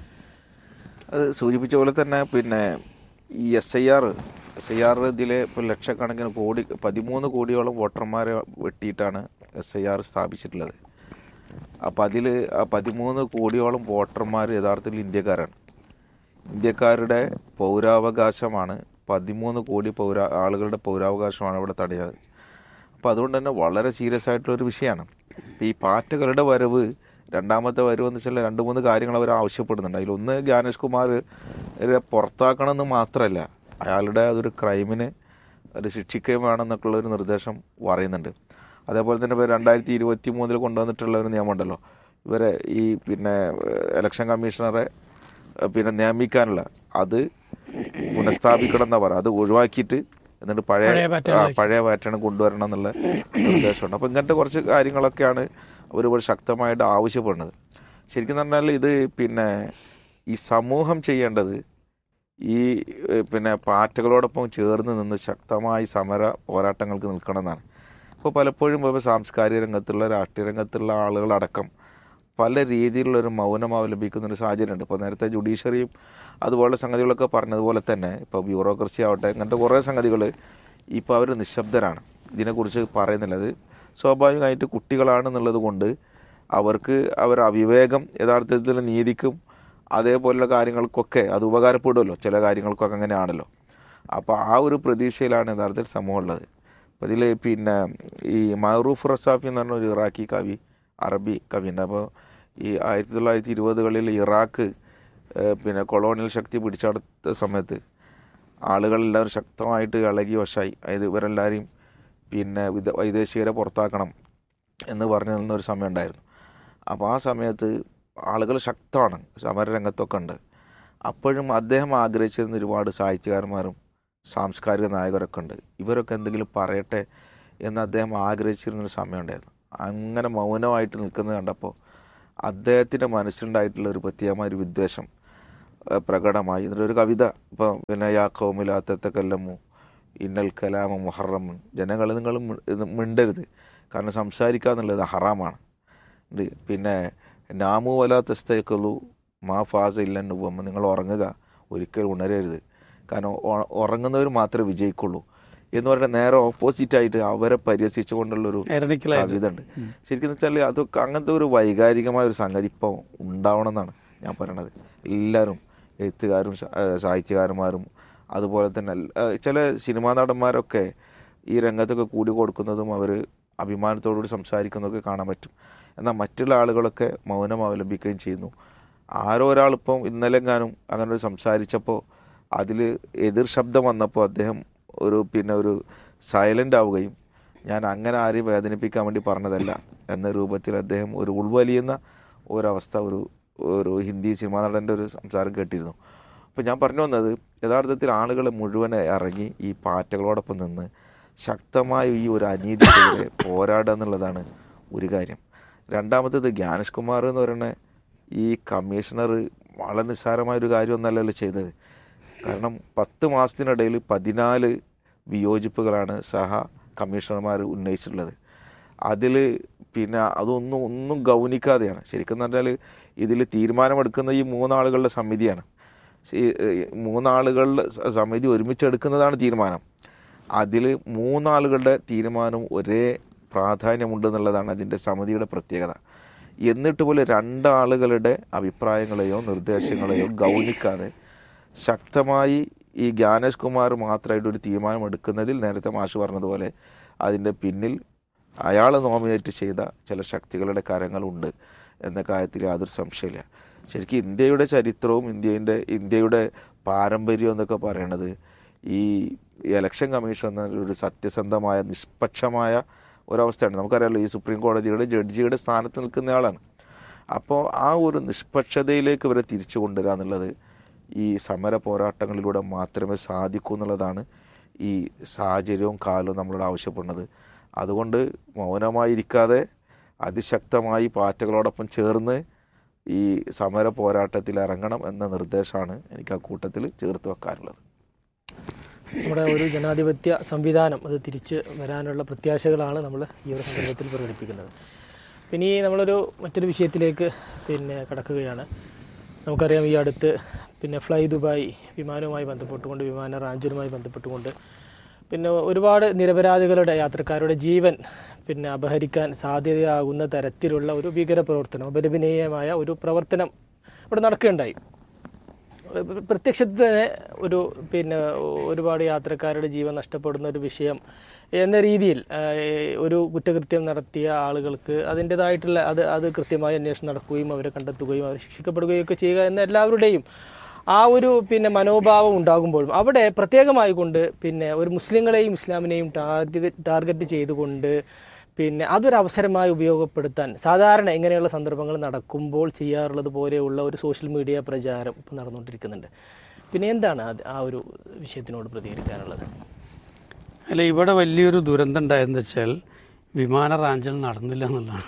അത് സൂചിപ്പിച്ച പോലെ തന്നെ പിന്നെ ഈ S I R S I R ഇതിലെ ഇപ്പോൾ ലക്ഷക്കണക്കിന് കോടി പതിമൂന്ന് കോടിയോളം വോട്ടർമാരെ വെട്ടിയിട്ടാണ് എസ് ഐ ആർ സ്ഥാപിച്ചിട്ടുള്ളത് അപ്പോൾ അതിൽ ആ പതിമൂന്ന് കോടിയോളം വോട്ടർമാർ യഥാർത്ഥത്തിൽ ഇന്ത്യക്കാരാണ് ഇന്ത്യക്കാരുടെ പൗരാവകാശമാണ് പതിമൂന്ന് കോടി പൗര ആളുകളുടെ പൗരാവകാശമാണ് ഇവിടെ തടയുന്നത് അപ്പോൾ അതുകൊണ്ട് തന്നെ വളരെ സീരിയസ് ആയിട്ടുള്ളൊരു വിഷയമാണ് ഇപ്പോൾ ഈ പാറ്റകളുടെ വരവ് രണ്ടാമത്തെ വരവ് എന്ന് വെച്ചാൽ രണ്ട് മൂന്ന് കാര്യങ്ങൾ അവർ ആവശ്യപ്പെടുന്നുണ്ട് അതിലൊന്ന് ജ്ഞാനേഷ് കുമാർ പുറത്താക്കണമെന്ന് മാത്രമല്ല അയാളുടെ അതൊരു ക്രൈമിന് ഒരു ശിക്ഷിക്കുകയും വേണമെന്നൊക്കെയുള്ള ഒരു നിർദ്ദേശം പറയുന്നുണ്ട് അതേപോലെ തന്നെ ഇപ്പോൾ രണ്ടായിരത്തി ഇരുപത്തി മൂന്നിൽ കൊണ്ടുവന്നിട്ടുള്ള ഒരു നിയമമുണ്ടല്ലോ ഇവരെ ഈ പിന്നെ ഇലക്ഷൻ കമ്മീഷണറെ ഏഹ് പിന്നെ നിയമിക്കാനുള്ള അത് പുനഃസ്ഥാപിക്കണം എന്നാ പറയുക അത് ഒഴിവാക്കിയിട്ട് എന്നിട്ട് പഴയ പഴയ pattern ആ, പഴയ പാറ്റേൺ കൊണ്ടുവരണം എന്നുള്ള നിർദ്ദേശമുണ്ട് അപ്പോൾ ഇങ്ങനത്തെ കുറച്ച് കാര്യങ്ങളൊക്കെയാണ് അവർ ഇവിടെ ശക്തമായിട്ട് ആവശ്യപ്പെടുന്നത് ശരിക്കും പറഞ്ഞാൽ ഇത് പിന്നെ ഈ സമൂഹം ചെയ്യേണ്ടത് ഈ ഏഹ്, പിന്നെ പാറ്റകളോടൊപ്പം ചേർന്ന് നിന്ന് ശക്തമായി സമര പോരാട്ടങ്ങൾക്ക് നിൽക്കണം എന്നാണ് ഇപ്പോൾ പലപ്പോഴും ഇപ്പോൾ സാംസ്കാരിക രംഗത്തുള്ള രാഷ്ട്രീയ രംഗത്തുള്ള ആളുകളടക്കം പല രീതിയിലുള്ള ഒരു മൗനം അവലംബിക്കുന്ന ഒരു സാഹചര്യമുണ്ട് ഇപ്പോൾ നേരത്തെ ജുഡീഷ്യറിയും അതുപോലുള്ള സംഗതികളൊക്കെ പറഞ്ഞതുപോലെ തന്നെ ഇപ്പോൾ ബ്യൂറോക്രസി ആവട്ടെ ഇങ്ങനത്തെ കുറേ സംഗതികൾ ഇപ്പോൾ അവർ നിശബ്ദരാണ് ഇതിനെക്കുറിച്ച് പറയുന്നില്ല അത് സ്വാഭാവികമായിട്ട് കുട്ടികളാണെന്നുള്ളത് കൊണ്ട് അവർക്ക് അവർ അവിവേകം യഥാർത്ഥത്തിൽ നീതിക്കും അതേപോലുള്ള കാര്യങ്ങൾക്കൊക്കെ അത് ഉപകാരപ്പെടുമല്ലോ ചില കാര്യങ്ങൾക്കൊക്കെ അങ്ങനെയാണല്ലോ അപ്പോൾ ആ ഒരു പ്രതീക്ഷയിലാണ് യഥാർത്ഥത്തിൽ സമൂഹം ഉള്ളത് അപ്പോൾ ഇതിൽ പിന്നെ ഈ മഹറൂഫ് റസാഫി എന്ന് പറഞ്ഞ ഒരു ഇറാഖി കവി അറബി കവിയുണ്ട് അപ്പോൾ ഈ ആയിരത്തി തൊള്ളായിരത്തി ഇരുപതുകളിൽ ഇറാഖ് ഏഹ്, പിന്നെ കൊളോണിയൽ ശക്തി പിടിച്ചെടുത്ത സമയത്ത് ആളുകളെല്ലാവരും ശക്തമായിട്ട് ഇളകി വശായി അതായത് ഇവരെല്ലാവരെയും പിന്നെ വിദ വൈദേശികരെ പുറത്താക്കണം എന്ന് പറഞ്ഞു നിന്നൊരു സമയം ഉണ്ടായിരുന്നു അപ്പോൾ ആ സമയത്ത് ആളുകൾ ശക്തമാണ് സമരരംഗത്തൊക്കെ ഉണ്ട് അപ്പോഴും അദ്ദേഹം ആഗ്രഹിച്ചിരുന്ന ഒരുപാട് സാഹിത്യകാരന്മാരും സാംസ്കാരിക നായകരൊക്കെ ഉണ്ട് ഇവരൊക്കെ എന്തെങ്കിലും പറയട്ടെ എന്ന് അദ്ദേഹം ആഗ്രഹിച്ചിരുന്നൊരു സമയമുണ്ടായിരുന്നു അങ്ങനെ മൗനമായിട്ട് നിൽക്കുന്നത് കണ്ടപ്പോൾ അദ്ദേഹത്തിൻ്റെ മനസ്സിലുണ്ടായിട്ടുള്ള ഒരു പ്രത്യേകമായ ഒരു വിദ്വേഷം ഏഹ്, പ്രകടമായി ഇതിലൊരു കവിത ഇപ്പം പിന്നെ യാ കൗമിലാത്തക്കല്ലമു ഇന്നൽ കലാമ മുഹറമൻ ജനങ്ങൾ നിങ്ങൾ മി- ഇത് മിണ്ടരുത് കാരണം സംസാരിക്കുക എന്നുള്ളത് ഹറാമാണ് ഉണ്ട്. പിന്നെ നാമു വലാത്തസ്തേക്കുള്ളൂ മാ ഫാസ ഇല്ലെന്നുവമ്മ നിങ്ങൾ ഉറങ്ങുക ഒരിക്കലും ഉണരരുത് കാരണം ഉ- ഉറങ്ങുന്നവർ മാത്രമേ വിജയിക്കുള്ളൂ എന്ന് പറയുന്നത് നേരെ ഓപ്പോസിറ്റായിട്ട് അവരെ പരിഹസിച്ചുകൊണ്ടുള്ളൊരു എരണിക്കലായിട്ട് കവിത ഉണ്ട് ശരിക്കും വെച്ചാൽ അതൊക്കെ അങ്ങനത്തെ ഒരു വൈകാരികമായ ഒരു സംഗതി ഇപ്പോൾ ഉണ്ടാവണം എന്നാണ് ഞാൻ പറയണത് എല്ലാവരും എഴുത്തുകാരും സ- ഏഹ് സാഹിത്യകാരന്മാരും അതുപോലെ തന്നെ എൽ- ഏഹ് ചില സിനിമാ നടന്മാരൊക്കെ ഈ രംഗത്തൊക്കെ കൂടി കൊടുക്കുന്നതും അവർ അഭിമാനത്തോടുകൂടി സംസാരിക്കുന്നതൊക്കെ കാണാൻ പറ്റും എന്നാൽ മറ്റുള്ള ആളുകളൊക്കെ മൗനം അവലംബിക്കുകയും ചെയ്യുന്നു ആരോ ഒരാളിപ്പം ഇന്നലെങ്ങാനും അങ്ങനെ ഒരു സംസാരിച്ചപ്പോൾ അതിൽ എതിർ ശബ്ദം വന്നപ്പോൾ അദ്ദേഹം ഒരു പിന്നെ ഒരു സൈലൻ്റ് ആവുകയും ഞാൻ അങ്ങനെ ആരെയും വേദനിപ്പിക്കാൻ വേണ്ടി പറഞ്ഞതല്ല എന്ന രൂപത്തിൽ അദ്ദേഹം ഒരു ഉൾവലിയുന്ന ഒരവസ്ഥ ഒരു ഒരു ഹിന്ദി സിനിമാ നടൻ്റെ ഒരു സംസാരം കേട്ടിരുന്നു അപ്പോൾ ഞാൻ പറഞ്ഞു വന്നത് യഥാർത്ഥത്തിൽ ആളുകൾ മുഴുവൻ ഇറങ്ങി ഈ പാറ്റകളോടൊപ്പം നിന്ന് ശക്തമായ ഈ ഒരു അനീതിക്കെതിരെ പോരാടുക എന്നുള്ളതാണ് ഒരു കാര്യം രണ്ടാമത്തേത് ജ്ഞാനേഷ് കുമാർ എന്ന് പറയുന്ന ഈ കമ്മീഷണർ വളരെ നിസ്സാരമായ ഒരു കാര്യമൊന്നല്ലല്ലോ ചെയ്തത് കാരണം പത്ത് മാസത്തിനിടയിൽ പതിനാല് വിയോജിപ്പുകളാണ് സഹ കമ്മീഷണർമാർ ഉന്നയിച്ചിട്ടുള്ളത് അതിൽ പിന്നെ അതൊന്നും ഒന്നും ഗൗനിക്കാതെയാണ് ശരിക്കും പറഞ്ഞാൽ ഇതിൽ തീരുമാനമെടുക്കുന്ന ഈ മൂന്നാളുകളുടെ സമിതിയാണ് ഈ, ഈ മൂന്നാളുകളുടെ സ- സമിതി ഒരുമിച്ചെടുക്കുന്നതാണ് തീരുമാനം അതിൽ മൂന്നാളുകളുടെ തീരുമാനം ഒരേ പ്രാധാന്യമുണ്ട് എന്നുള്ളതാണ് അതിൻ്റെ സമിതിയുടെ പ്രത്യേകത എന്നിട്ട് പോലും രണ്ടാളുകളുടെ അഭിപ്രായങ്ങളെയോ നിർദ്ദേശങ്ങളെയോ ഗൗനിക്കാതെ ശക്തമായി ഈ ജ്ഞാനേഷ് കുമാർ മാത്രമായിട്ട് ഒരു തീരുമാനം എടുക്കുന്നതിൽ നേരത്തെ മാഷ് പറഞ്ഞതുപോലെ അതിൻ്റെ പിന്നിൽ അയാൾ നോമിനേറ്റ് ചെയ്ത ചില ശക്തികളുടെ കരങ്ങളുണ്ട് എന്ന കാര്യത്തിൽ യാതൊരു സംശയമില്ല ശരിക്കും ഇന്ത്യയുടെ ചരിത്രവും ഇന്ത്യൻ്റെ ഇന്ത്യയുടെ പാരമ്പര്യം എന്നൊക്കെ പറയണത് ഈ ഇലക്ഷൻ കമ്മീഷൻ എന്ന ഒരു സത്യസന്ധമായ നിഷ്പക്ഷമായ ഒരവസ്ഥയാണ് നമുക്കറിയാമല്ലോ ഈ സുപ്രീം കോടതിയുടെ ജഡ്ജിയുടെ സ്ഥാനത്ത് നിൽക്കുന്നയാളാണ് അപ്പോൾ ആ ഒരു നിഷ്പക്ഷതയിലേക്ക് ഇവരെ തിരിച്ചു കൊണ്ടുവരിക എന്നുള്ളത് ഈ സമര പോരാട്ടങ്ങളിലൂടെ മാത്രമേ സാധിക്കൂ എന്നുള്ളതാണ് ഈ സാഹചര്യവും കാലവും നമ്മളോട് ആവശ്യപ്പെടുന്നത് അതുകൊണ്ട് മൗനമായിരിക്കാതെ അതിശക്തമായി പാർട്ടികളോടൊപ്പം ചേർന്ന് ഈ സമര പോരാട്ടത്തിൽ ഇറങ്ങണം എന്ന നിർദ്ദേശമാണ് എനിക്ക് ആ കൂട്ടത്തിൽ ചേർത്ത് വെക്കാനുള്ളത് നമ്മുടെ ഒരു ജനാധിപത്യ സംവിധാനം അത് തിരിച്ച് വരാനുള്ള പ്രത്യാശകളാണ് നമ്മൾ ഈ ഒരു സന്ദർഭത്തിൽ പ്രകടിപ്പിക്കുന്നത് പിന്നെ ഈ നമ്മളൊരു മറ്റൊരു വിഷയത്തിലേക്ക് പിന്നെ കടക്കുകയാണ് നമുക്കറിയാം ഈ അടുത്ത് പിന്നെ ഫ്ലൈ ദുബായ് വിമാനവുമായി ബന്ധപ്പെട്ടുകൊണ്ട് വിമാന റാഞ്ചുമായി ബന്ധപ്പെട്ടുകൊണ്ട് പിന്നെ ഒരുപാട് നിരപരാധികളുടെ യാത്രക്കാരുടെ ജീവൻ പിന്നെ അപഹരിക്കാൻ സാധ്യതയാകുന്ന തരത്തിലുള്ള ഒരു ഭീകര പ്രവർത്തനം അപലപനീയമായ ഒരു പ്രവർത്തനം ഇവിടെ നടക്കുകയുണ്ടായി പ്ര- പ്രത്യക്ഷത്തിൽ തന്നെ ഒരു പിന്നെ ഒരുപാട് യാത്രക്കാരുടെ ജീവൻ നഷ്ടപ്പെടുന്ന ഒരു വിഷയം എന്ന രീതിയിൽ ആ, ഒരു കുറ്റകൃത്യം നടത്തിയ ആളുകൾക്ക് അതിൻ്റെതായിട്ടുള്ള അത് അത് കൃത്യമായി അന്വേഷണം നടക്കുകയും അവരെ കണ്ടെത്തുകയും അവർ ശിക്ഷിക്കപ്പെടുകയും ഒക്കെ ചെയ്യുക എന്ന എല്ലാവരുടെയും ആ ഒരു പിന്നെ മനോഭാവം ഉണ്ടാകുമ്പോഴും അവിടെ പ്രത്യേകമായി കൊണ്ട് പിന്നെ ഒരു മുസ്ലിങ്ങളെയും ഇസ്ലാമിനെയും ടാർഗറ്റ് ടാർഗറ്റ് ചെയ്തുകൊണ്ട് പിന്നെ അതൊരു അവസരമായി ഉപയോഗപ്പെടുത്താൻ സാധാരണ ഇങ്ങനെയുള്ള സന്ദർഭങ്ങൾ നടക്കുമ്പോൾ ചെയ്യാറുള്ളത് പോലെയുള്ള ഒരു സോഷ്യൽ മീഡിയ പ്രചാരം ഇപ്പം നടന്നുകൊണ്ടിരിക്കുന്നുണ്ട് പിന്നെ എന്താണ് അത് ആ ഒരു വിഷയത്തിനോട് പ്രതികരിക്കാനുള്ളത് അല്ല ഇവിടെ വലിയൊരു ദുരന്തം ഉണ്ടായെന്ന് വെച്ചാൽ വിമാന റാഞ്ചൽ നടന്നില്ല എന്നുള്ളതാണ്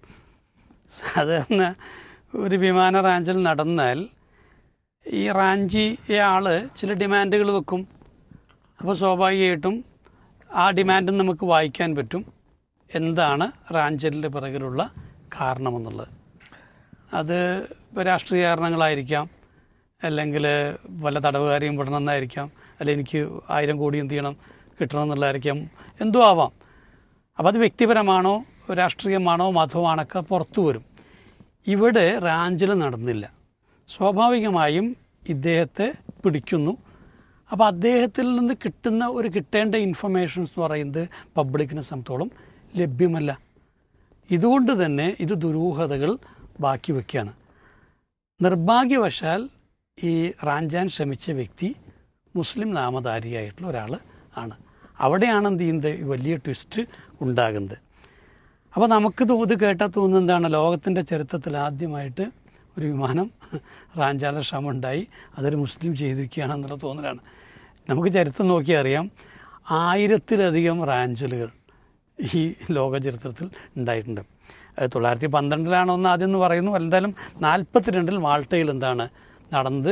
സാധാരണ ഒരു വിമാന റാഞ്ചൽ നടന്നാൽ ഈ റാഞ്ചിയ ആള് ചില ഡിമാൻഡുകൾ വെക്കും അപ്പോൾ സ്വാഭാവികമായിട്ടും ആ ഡിമാൻഡ് നമുക്ക് വായിക്കാൻ പറ്റും എന്താണ് റാഞ്ചലിൻ്റെ പിറകിലുള്ള കാരണമെന്നുള്ളത് അത് ഇപ്പോൾ രാഷ്ട്രീയ കാരണങ്ങളായിരിക്കാം അല്ലെങ്കിൽ വല്ല തടവുകാരെയും വിടണമെന്നായിരിക്കാം അല്ലെങ്കിൽ എനിക്ക് ആയിരം കോടി എന്ത് ചെയ്യണം കിട്ടണം എന്നുള്ളതായിരിക്കാം എന്തോ ആവാം അപ്പോൾ അത് വ്യക്തിപരമാണോ രാഷ്ട്രീയമാണോ മതമാണൊക്കെ പുറത്തു വരും ഇവിടെ റാഞ്ചൽ നടന്നില്ല സ്വാഭാവികമായും ഇദ്ദേഹത്തെ പിടിക്കുന്നു അപ്പോൾ അദ്ദേഹത്തിൽ നിന്ന് കിട്ടുന്ന ഒരു കിട്ടേണ്ട ഇൻഫർമേഷൻസ് എന്ന് പറയുന്നത് പബ്ലിക്കിനെ സംബന്ധിച്ചോളം ലഭ്യമല്ല ഇതുകൊണ്ട് തന്നെ ഇത് ദുരൂഹതകൾ ബാക്കി വയ്ക്കുകയാണ് നിർഭാഗ്യവശാൽ ഈ റാഞ്ചാൻ ശ്രമിച്ച വ്യക്തി മുസ്ലിം നാമധാരിയായിട്ടുള്ള ഒരാൾ ആണ് അവിടെയാണ് എന്ത് ചെയ്യുന്നത് ഈ വലിയ ട്വിസ്റ്റ് ഉണ്ടാകുന്നത് അപ്പോൾ നമുക്ക് തോ- ഇത് കേട്ടാൽ തോന്നുന്നത് എന്താണ് ലോകത്തിൻ്റെ ചരിത്രത്തിൽ ആദ്യമായിട്ട് ഒരു വിമാനം റാഞ്ചാല ശ്രമം ഉണ്ടായി അതൊരു മുസ്ലിം ചെയ്തിരിക്കുകയാണെന്നുള്ള തോന്നലാണ് നമുക്ക് ചരിത്രം നോക്കിയാൽ അറിയാം ആയിരത്തിലധികം റാഞ്ചലുകൾ ഈ ലോക ചരിത്രത്തിൽ ഉണ്ടായിട്ടുണ്ട് അത് തൊള്ളായിരത്തി പന്ത്രണ്ടിലാണ് ഒന്ന് ആദ്യം എന്ന് പറയുന്നു എന്തായാലും നാൽപ്പത്തിരണ്ടിൽ മാൾട്ടയിൽ എന്താണ് നടന്നത്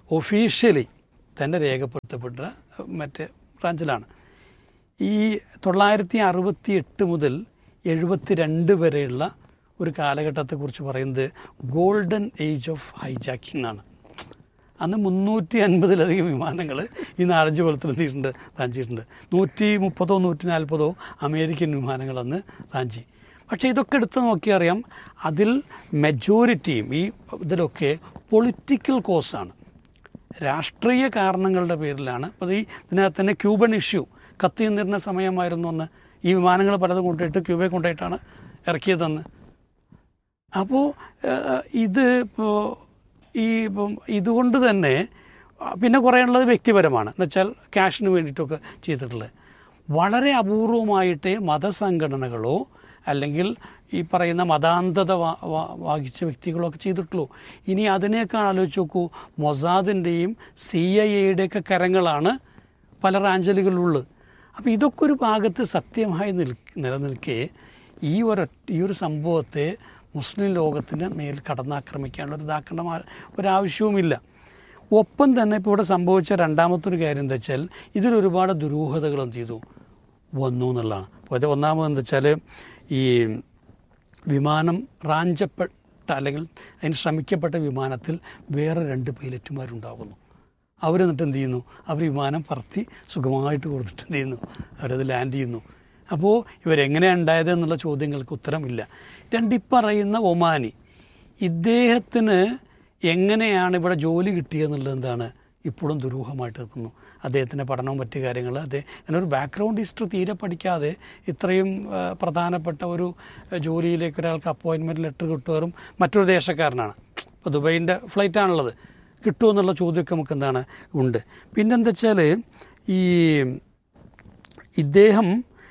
ഒഫീഷ്യലി തന്നെ രേഖപ്പെടുത്തപ്പെട്ട മറ്റേ ബ്രാഞ്ചിലാണ് ഈ തൊള്ളായിരത്തി അറുപത്തി എട്ട് മുതൽ എഴുപത്തി രണ്ട് വരെയുള്ള ഒരു കാലഘട്ടത്തെക്കുറിച്ച് പറയുന്നത് ഗോൾഡൻ ഏജ് ഓഫ് ഹൈജാക്കിംഗ് എന്നാണ് അന്ന് മുന്നൂറ്റി അൻപതിലധികം വിമാനങ്ങൾ ഈ നാലഞ്ച് കൊല്ലത്തിലെത്തിയിട്ടുണ്ട് റാഞ്ചിയിട്ടുണ്ട് നൂറ്റി മുപ്പതോ നൂറ്റി നാൽപ്പതോ അമേരിക്കൻ വിമാനങ്ങൾ അന്ന് റാഞ്ചി പക്ഷേ ഇതൊക്കെ എടുത്ത് നോക്കിയാൽ അറിയാം അതിൽ മെജോറിറ്റിയും ഈ ഇതിലൊക്കെ പൊളിറ്റിക്കൽ കോസാണ് രാഷ്ട്രീയ കാരണങ്ങളുടെ പേരിലാണ് അപ്പോൾ ഈ ഇതിനകത്ത് തന്നെ ക്യൂബൻ ഇഷ്യൂ കത്തി നിന്നിരുന്ന സമയമായിരുന്നു അന്ന് ഈ വിമാനങ്ങൾ പലതും കൊണ്ടുപോയിട്ട് ക്യൂബയെ കൊണ്ടുപോയിട്ടാണ് ഇറക്കിയതെന്ന് അപ്പോൾ ഇത് ഇപ്പോൾ ഈ ഇപ്പം ഇതുകൊണ്ട് തന്നെ ആ, പിന്നെ കുറേയുള്ളത് വ്യക്തിപരമാണ് എന്നുവെച്ചാൽ ക്യാഷിന് വേണ്ടിയിട്ടൊക്കെ ചെയ്തിട്ടുള്ളത് വളരെ അപൂർവമായിട്ടേ മതസംഘടനകളോ അല്ലെങ്കിൽ ഈ പറയുന്ന മതാന്തത വാ- വാ- വാഹിച്ച വ്യക്തികളോ ഒക്കെ ചെയ്തിട്ടുള്ളൂ ഇനി അതിനേക്കാൾ ആലോചിച്ച് നോക്കൂ മൊസാദിൻ്റെയും സി ഐ എയുടെയൊക്കെ കരങ്ങളാണ് പല റാഞ്ചലുകളിലുള്ളത് അപ്പോൾ ഇതൊക്കെ ഒരു ഭാഗത്ത് സത്യമായി നിൽ നിലനിൽക്കെ ഈ ഒരു ഈ ഒരു സംഭവത്തെ മുസ്ലിം ലോകത്തിന് മേൽ കടന്നാക്രമിക്കാനുള്ള ഒരു ഇതാക്കേണ്ട മാ- ഒരാവശ്യവുമില്ല ഒപ്പം തന്നെ ഇപ്പോൾ ഇവിടെ സംഭവിച്ച രണ്ടാമത്തെ ഒരു കാര്യം എന്താ വെച്ചാൽ ഇതിലൊരുപാട് ദുരൂഹതകൾ എന്ത് ചെയ്തു വന്നു എന്നുള്ളതാണ് അപ്പോൾ ഇത് ഒന്നാമത് എന്താ വെച്ചാൽ ഈ വിമാനം റാഞ്ചപ്പെട്ട അല്ലെങ്കിൽ അതിന് ശ്രമിക്കപ്പെട്ട വിമാനത്തിൽ വേറെ രണ്ട് പൈലറ്റുമാരുണ്ടാകുന്നു അവരെന്നിട്ട് എന്ത് ചെയ്യുന്നു അവർ വിമാനം പറത്തി സുഖമായിട്ട് കൊടുത്തിട്ട് എന്ത് ചെയ്യുന്നു അവരത് ലാൻഡ് ചെയ്യുന്നു അപ്പോൾ ഇവരെങ്ങനെയാണ് ഉണ്ടായത് എന്നുള്ള ചോദ്യങ്ങൾക്ക് ഉത്തരമില്ല രണ്ടി പറയുന്ന ഒമാനി ഇദ്ദേഹത്തിന് എങ്ങനെയാണ് ഇവിടെ ജോലി കിട്ടിയെന്നുള്ളത് എന്താണ് ഇപ്പോഴും ദുരൂഹമായിട്ട് നിൽക്കുന്നു അദ്ദേഹത്തിൻ്റെ പഠനവും മറ്റു കാര്യങ്ങൾ അദ്ദേഹം അങ്ങനെ ഒരു ബാക്ക്ഗ്രൗണ്ട് ഹിസ്റ്ററി തീരെ പഠിക്കാതെ ഇത്രയും ആ, പ്രധാനപ്പെട്ട ഒരു ആ, ജോലിയിലേക്ക് ഒരാൾക്ക് അപ്പോയിൻമെൻറ്റ് ലെറ്റർ കിട്ടുവാറും മറ്റൊരു ദേശക്കാരനാണ് ഇപ്പോൾ ദുബൈൻ്റെ ഫ്ലൈറ്റാണുള്ളത് കിട്ടുമോ എന്നുള്ള ചോദ്യമൊക്കെ നമുക്ക് എന്താണ് ഉണ്ട് പിന്നെന്താ വെച്ചാൽ ഈ ഇദ്ദേഹം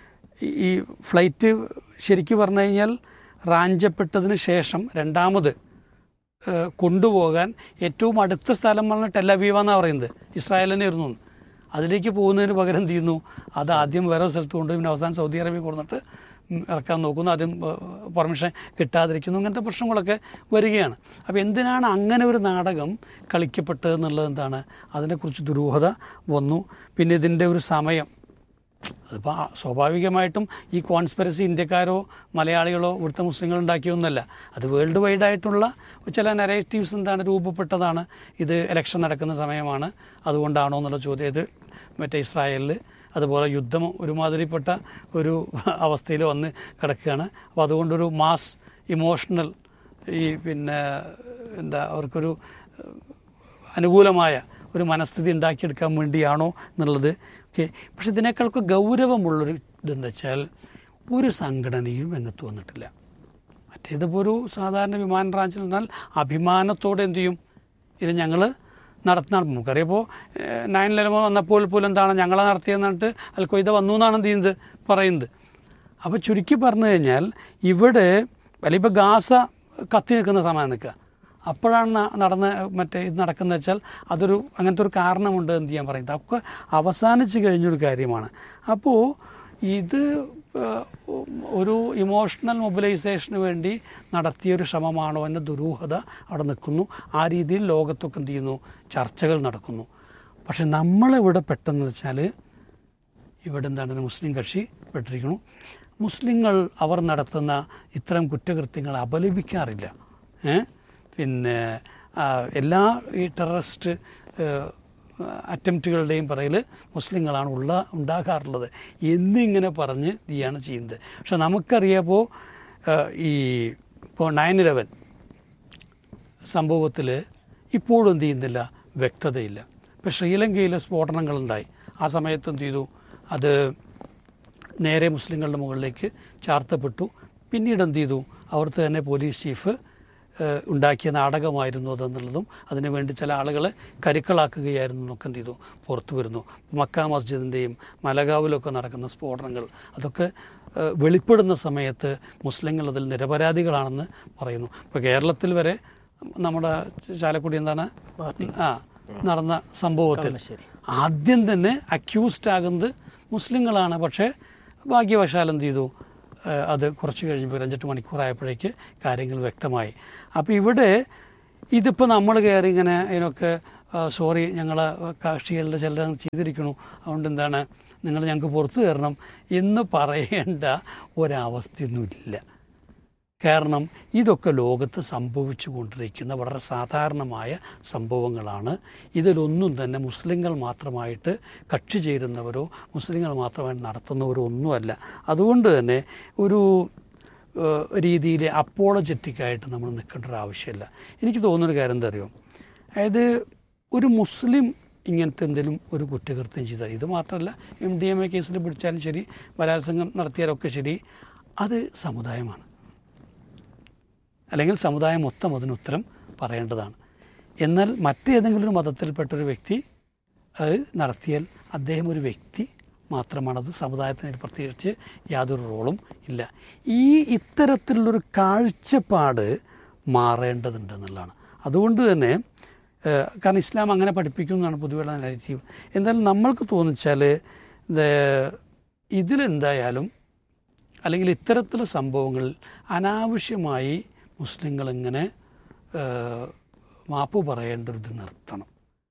ഈ ഫ്ലൈറ്റ് ശരിക്കും പറഞ്ഞു കഴിഞ്ഞാൽ റാഞ്ചപ്പെട്ടതിന് ശേഷം രണ്ടാമത് ഏഹ്, കൊണ്ടുപോകാൻ ഏറ്റവും അടുത്ത സ്ഥലം പറഞ്ഞാൽ ടെലവീവ എന്നാണ് പറയുന്നത് ഇസ്രായേൽ തന്നെ ഇരുന്നു അതിലേക്ക് പോകുന്നതിന് പകരം എന്ത് ചെയ്യുന്നു അത് ആദ്യം വേറെ സ്ഥലത്ത് കൊണ്ടുപോയി പിന്നെ അവസാനം സൗദി അറേബ്യ കൊടുത്തിട്ട് ഉം, ഇറക്കാൻ നോക്കുന്നു ആദ്യം പെർമിഷൻ കിട്ടാതിരിക്കുന്നു ഇങ്ങനത്തെ പ്രശ്നങ്ങളൊക്കെ വരികയാണ് അപ്പോൾ എന്തിനാണ് അങ്ങനെ ഒരു നാടകം കളിക്കപ്പെട്ടത് എന്നുള്ളത് എന്താണ് അതിനെക്കുറിച്ച് ദുരൂഹത വന്നു പിന്നെ ഇതിൻ്റെ ഒരു സമയം അതിപ്പോൾ സ്വാഭാവികമായിട്ടും ഈ കോൺസ്പിറസി ഇന്ത്യക്കാരോ മലയാളികളോ ഇവിടുത്തെ മുസ്ലിങ്ങൾ ഉണ്ടാക്കിയൊന്നുമല്ല അത് വേൾഡ് വൈഡ് ആയിട്ടുള്ള ചില നരേറ്റീവ്സ് എന്താണ് രൂപപ്പെട്ടതാണ് ഇത് ഇലക്ഷൻ നടക്കുന്ന സമയമാണ് അതുകൊണ്ടാണോ എന്നുള്ള ചോദ്യം ഇത് മറ്റേ ഇസ്രായേലിൽ അതുപോലെ യുദ്ധം ഒരുമാതിരിപ്പെട്ട ഒരു അവസ്ഥയിൽ വന്ന് കിടക്കുകയാണ് അപ്പോൾ അതുകൊണ്ടൊരു മാസ് ഇമോഷണൽ ഈ പിന്നെ എന്താ അവർക്കൊരു അനുകൂലമായ ഒരു മനസ്ഥിതി ഉണ്ടാക്കിയെടുക്കാൻ വേണ്ടിയാണോ എന്നുള്ളത് ഓക്കെ പക്ഷെ ഇതിനേക്കാളൊക്കെ ഗൗരവമുള്ളൊരു ഇതെന്താ വെച്ചാൽ ഒരു സംഘടനയും രംഗത്ത് വന്നിട്ടില്ല മറ്റേതിപ്പോൾ ഒരു സാധാരണ വിമാന റാഞ്ചിൽ നിന്നാൽ അഭിമാനത്തോടെ എന്ത് ചെയ്യും ഇത് ഞങ്ങൾ നടത്തുന്നതാണ് നമുക്കറിയപ്പോൾ നയൻ ലെവൻ വന്നപ്പോൾ പോലും എന്താണ് ഞങ്ങളെ നടത്തിയെന്ന് പറഞ്ഞിട്ട് അൽ കൊയ്ത വന്നു എന്നാണ് എന്ത് ചെയ്യുന്നത് പറയുന്നത് അപ്പോൾ ചുരുക്കി പറഞ്ഞു കഴിഞ്ഞാൽ ഇവിടെ അല്ലെങ്കിൽ ഇപ്പോൾ ഗാസ കത്തി നിൽക്കുന്ന സമയം നിൽക്കുക അപ്പോഴാണ് ന- നടന്ന മറ്റേ ഇത് നടക്കുന്നത് വെച്ചാൽ അതൊരു അങ്ങനത്തെ ഒരു കാരണമുണ്ട് എന്ത് ചെയ്യാൻ പറയുന്നത് ഒക്കെ അവസാനിച്ച് കഴിഞ്ഞൊരു കാര്യമാണ് അപ്പോൾ ഇത് ഏഹ്, ഒരു ഇമോഷണൽ മൊബിലൈസേഷന് വേണ്ടി നടത്തിയൊരു ശ്രമമാണോ എന്ന ദുരൂഹത അവിടെ നിൽക്കുന്നു ആ രീതിയിൽ ലോകത്തൊക്കെ എന്ത് ചെയ്യുന്നു ചർച്ചകൾ നടക്കുന്നു പക്ഷെ നമ്മളിവിടെ പെട്ടെന്ന് വെച്ചാൽ ഇവിടെ എന്താണ് മുസ്ലിം കക്ഷി പെട്ടിരിക്കുന്നു മുസ്ലിങ്ങൾ അവർ നടത്തുന്ന ഇത്തരം കുറ്റകൃത്യങ്ങൾ അപലപിക്കാറില്ല ഏ? പിന്നെ ആ, എല്ലാ ഈ ടെററിസ്റ്റ് അറ്റംപ്റ്റുകളുടെയും പറയിൽ മുസ്ലിങ്ങളാണ് ഉള്ള ഉണ്ടാകാറുള്ളത് എന്നിങ്ങനെ പറഞ്ഞ് ഇതാണ് ചെയ്യുന്നത് പക്ഷെ നമുക്കറിയാപ്പോൾ ഈ ഇപ്പോൾ നയൻ ഇലവൻ സംഭവത്തിൽ ഇപ്പോഴും എന്ത് ചെയ്യുന്നില്ല വ്യക്തതയില്ല ഇപ്പോൾ ശ്രീലങ്കയിൽ സ്ഫോടനങ്ങളുണ്ടായി ആ സമയത്ത് എന്ത് ചെയ്തു അത് നേരെ മുസ്ലിങ്ങളുടെ മുകളിലേക്ക് ചാർത്തപ്പെട്ടു പിന്നീട് എന്ത് ചെയ്തു അവിടുത്തെ തന്നെ പോലീസ് ചീഫ് ഏഹ്, ഉണ്ടാക്കിയ നാടകമായിരുന്നു അതെന്നുള്ളതും അതിനുവേണ്ടി ചില ആളുകളെ കരുക്കളാക്കുകയായിരുന്നു എന്നൊക്കെ എന്ത് ചെയ്തു പുറത്തു വരുന്നു മക്ക മസ്ജിദിൻ്റെയും മലകാവിലൊക്കെ നടക്കുന്ന സ്ഫോടനങ്ങൾ അതൊക്കെ ഏഹ്, വെളിപ്പെടുന്ന സമയത്ത് മുസ്ലിങ്ങൾ അതിൽ നിരപരാധികളാണെന്ന് പറയുന്നു ഇപ്പോൾ കേരളത്തിൽ വരെ നമ്മുടെ ചാലക്കുടി എന്താണ് ആ നടന്ന സംഭവത്തിൽ ശരി ആദ്യം തന്നെ അക്യൂസ്ഡ് ആകുന്നത് മുസ്ലിങ്ങളാണ് പക്ഷേ ഭാഗ്യവശാൽ എന്ത് ചെയ്തു ഏഹ് അത് കുറച്ച് കഴിഞ്ഞപ്പോൾ ഒരു അഞ്ചെട്ട് മണിക്കൂറായപ്പോഴേക്ക് കാര്യങ്ങൾ വ്യക്തമായി അപ്പോൾ ഇവിടെ ഇതിപ്പോൾ നമ്മൾ കയറി ഇങ്ങനെ അതിനൊക്കെ സോറി ഞങ്ങളെ കക്ഷികളുടെ ചിലർ ചെയ്തിരിക്കണു അതുകൊണ്ട് എന്താണ് നിങ്ങൾ ഞങ്ങൾക്ക് പുറത്തു തരണം എന്ന് പറയേണ്ട ഒരവസ്ഥയൊന്നുമില്ല കാരണം ഇതൊക്കെ ലോകത്ത് സംഭവിച്ചു കൊണ്ടിരിക്കുന്ന വളരെ സാധാരണമായ സംഭവങ്ങളാണ് ഇതിലൊന്നും തന്നെ മുസ്ലിങ്ങൾ മാത്രമായിട്ട് കക്ഷി ചേരുന്നവരോ മുസ്ലിങ്ങൾ മാത്രമായിട്ട് നടത്തുന്നവരോ ഒന്നുമല്ല അതുകൊണ്ട് തന്നെ ഒരു രീതിയിൽ അപ്പോളജറ്റിക്കായിട്ട് നമ്മൾ നിൽക്കേണ്ട ഒരു ആവശ്യമില്ല എനിക്ക് തോന്നുന്നൊരു കാര്യം എന്താ അറിയോ അതായത് ഒരു മുസ്ലിം ഇങ്ങനത്തെ എന്തെങ്കിലും ഒരു കുറ്റകൃത്യം ചെയ്താൽ ഇത് മാത്രമല്ല എം ഡി എം എ കേസിൽ പിടിച്ചാലും ശരി ബലാത്സംഗം നടത്തിയാലൊക്കെ ശരി അത് സമുദായമാണ് അല്ലെങ്കിൽ സമുദായം മൊത്തം അതിന് ഉത്തരം പറയേണ്ടതാണ് എന്നാൽ മറ്റേതെങ്കിലും ഒരു മതത്തിൽപ്പെട്ടൊരു വ്യക്തി അത് നടത്തിയാൽ അദ്ദേഹം ഒരു വ്യക്തി മാത്രമാണത് സമുദായത്തിന് പ്രത്യേകിച്ച് യാതൊരു റോളും ഇല്ല ഈ ഇത്തരത്തിലുള്ളൊരു കാഴ്ചപ്പാട് മാറേണ്ടതുണ്ട് എന്നുള്ളതാണ് അതുകൊണ്ട് തന്നെ ഏഹ്, കാരണം ഇസ്ലാം അങ്ങനെ പഠിപ്പിക്കുന്നതാണ് പൊതുവെയുള്ള നെഗറ്റീവ് എന്തായാലും നമ്മൾക്ക് തോന്നിച്ചാൽ ഇതിലെന്തായാലും അല്ലെങ്കിൽ ഇത്തരത്തിലുള്ള സംഭവങ്ങളിൽ അനാവശ്യമായി മുസ്ലിങ്ങൾ ഇങ്ങനെ ഏഹ്, മാപ്പ് പറയേണ്ട ഒരു ഇത് നിർത്തണം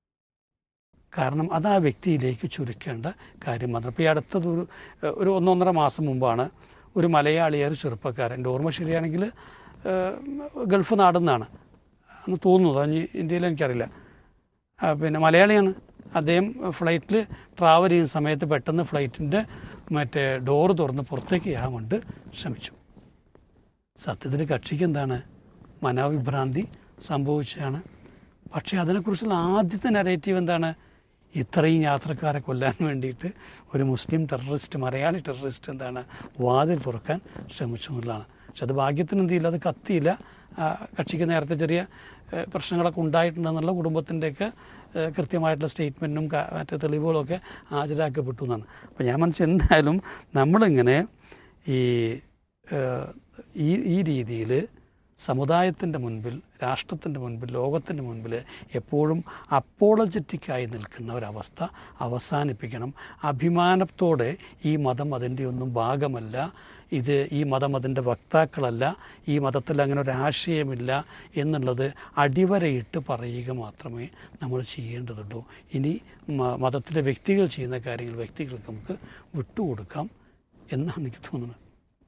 കാരണം അത് ആ വ്യക്തിയിലേക്ക് ചുരുക്കേണ്ട കാര്യം മാത്രം ഇപ്പോൾ ഈ അടുത്തത് ഒരു ഒരു ഒന്നൊന്നര മാസം മുമ്പാണ് ഒരു മലയാളിയായ ഒരു ചെറുപ്പക്കാരൻ എൻ്റെ ഓർമ്മ ശരിയാണെങ്കിൽ ഏഹ്, ഗൾഫ് നാടെന്നാണ് അന്ന് തോന്നുന്നു അത് ഇന്ത്യയിൽ എനിക്കറിയില്ല ആ, പിന്നെ മലയാളിയാണ് അദ്ദേഹം ഫ്ലൈറ്റിൽ ട്രാവൽ ചെയ്യുന്ന സമയത്ത് പെട്ടെന്ന് ഫ്ലൈറ്റിൻ്റെ മറ്റേ ഡോറ് തുറന്ന് പുറത്തേക്ക് ചെയ്യാൻ കൊണ്ട് ശ്രമിച്ചു സത്യത്തിൽ കക്ഷിക്ക് എന്താണ് മനോവിഭ്രാന്തി സംഭവിച്ചതാണ് പക്ഷേ അതിനെക്കുറിച്ചുള്ള ആദ്യത്തെ നരേറ്റീവ് എന്താണ് ഇത്രയും യാത്രക്കാരെ കൊല്ലാൻ വേണ്ടിയിട്ട് ഒരു മുസ്ലിം ടെററിസ്റ്റ് മലയാളി ടെററിസ്റ്റ് എന്താണ് വാതിൽ തുറക്കാൻ ശ്രമിച്ചു എന്നുള്ളതാണ് പക്ഷെ അത് ഭാഗ്യത്തിന് എന്ത് ചെയ്യില്ല അത് കത്തിയില്ല ആ, കക്ഷിക്ക് നേരത്തെ ചെറിയ ഏ, പ്രശ്നങ്ങളൊക്കെ ഉണ്ടായിട്ടുണ്ടെന്നുള്ള കുടുംബത്തിൻ്റെയൊക്കെ ഏ, കൃത്യമായിട്ടുള്ള സ്റ്റേറ്റ്മെൻറ്റും മറ്റു തെളിവുകളൊക്കെ ഹാജരാക്കപ്പെട്ടു എന്നാണ് അപ്പോൾ ഞാൻ മനസ്സിൽ എന്തായാലും നമ്മളിങ്ങനെ ഈ ഏഹ്, ഈ ഈ രീതിയിൽ സമുദായത്തിൻ്റെ മുൻപിൽ രാഷ്ട്രത്തിൻ്റെ മുൻപിൽ ലോകത്തിൻ്റെ മുൻപിൽ എപ്പോഴും അപ്പോളജറ്റിക്കായി നിൽക്കുന്ന ഒരവസ്ഥ അവസാനിപ്പിക്കണം അഭിമാനത്തോടെ ഈ മതം അതിൻ്റെ ഒന്നും ഭാഗമല്ല ഇത് ഈ മതം അതിൻ്റെ വക്താക്കളല്ല ഈ മതത്തിൽ അങ്ങനെ ഒരു ആശയമില്ല എന്നുള്ളത് അടിവരയിട്ട് പറയുക മാത്രമേ നമ്മൾ ചെയ്യേണ്ടതുള്ളൂ ഇനി മ- മതത്തിലെ വ്യക്തികൾ ചെയ്യുന്ന കാര്യങ്ങൾ വ്യക്തികൾക്ക് നമുക്ക് വിട്ടുകൊടുക്കാം എന്നാണ് എനിക്ക് തോന്നുന്നത്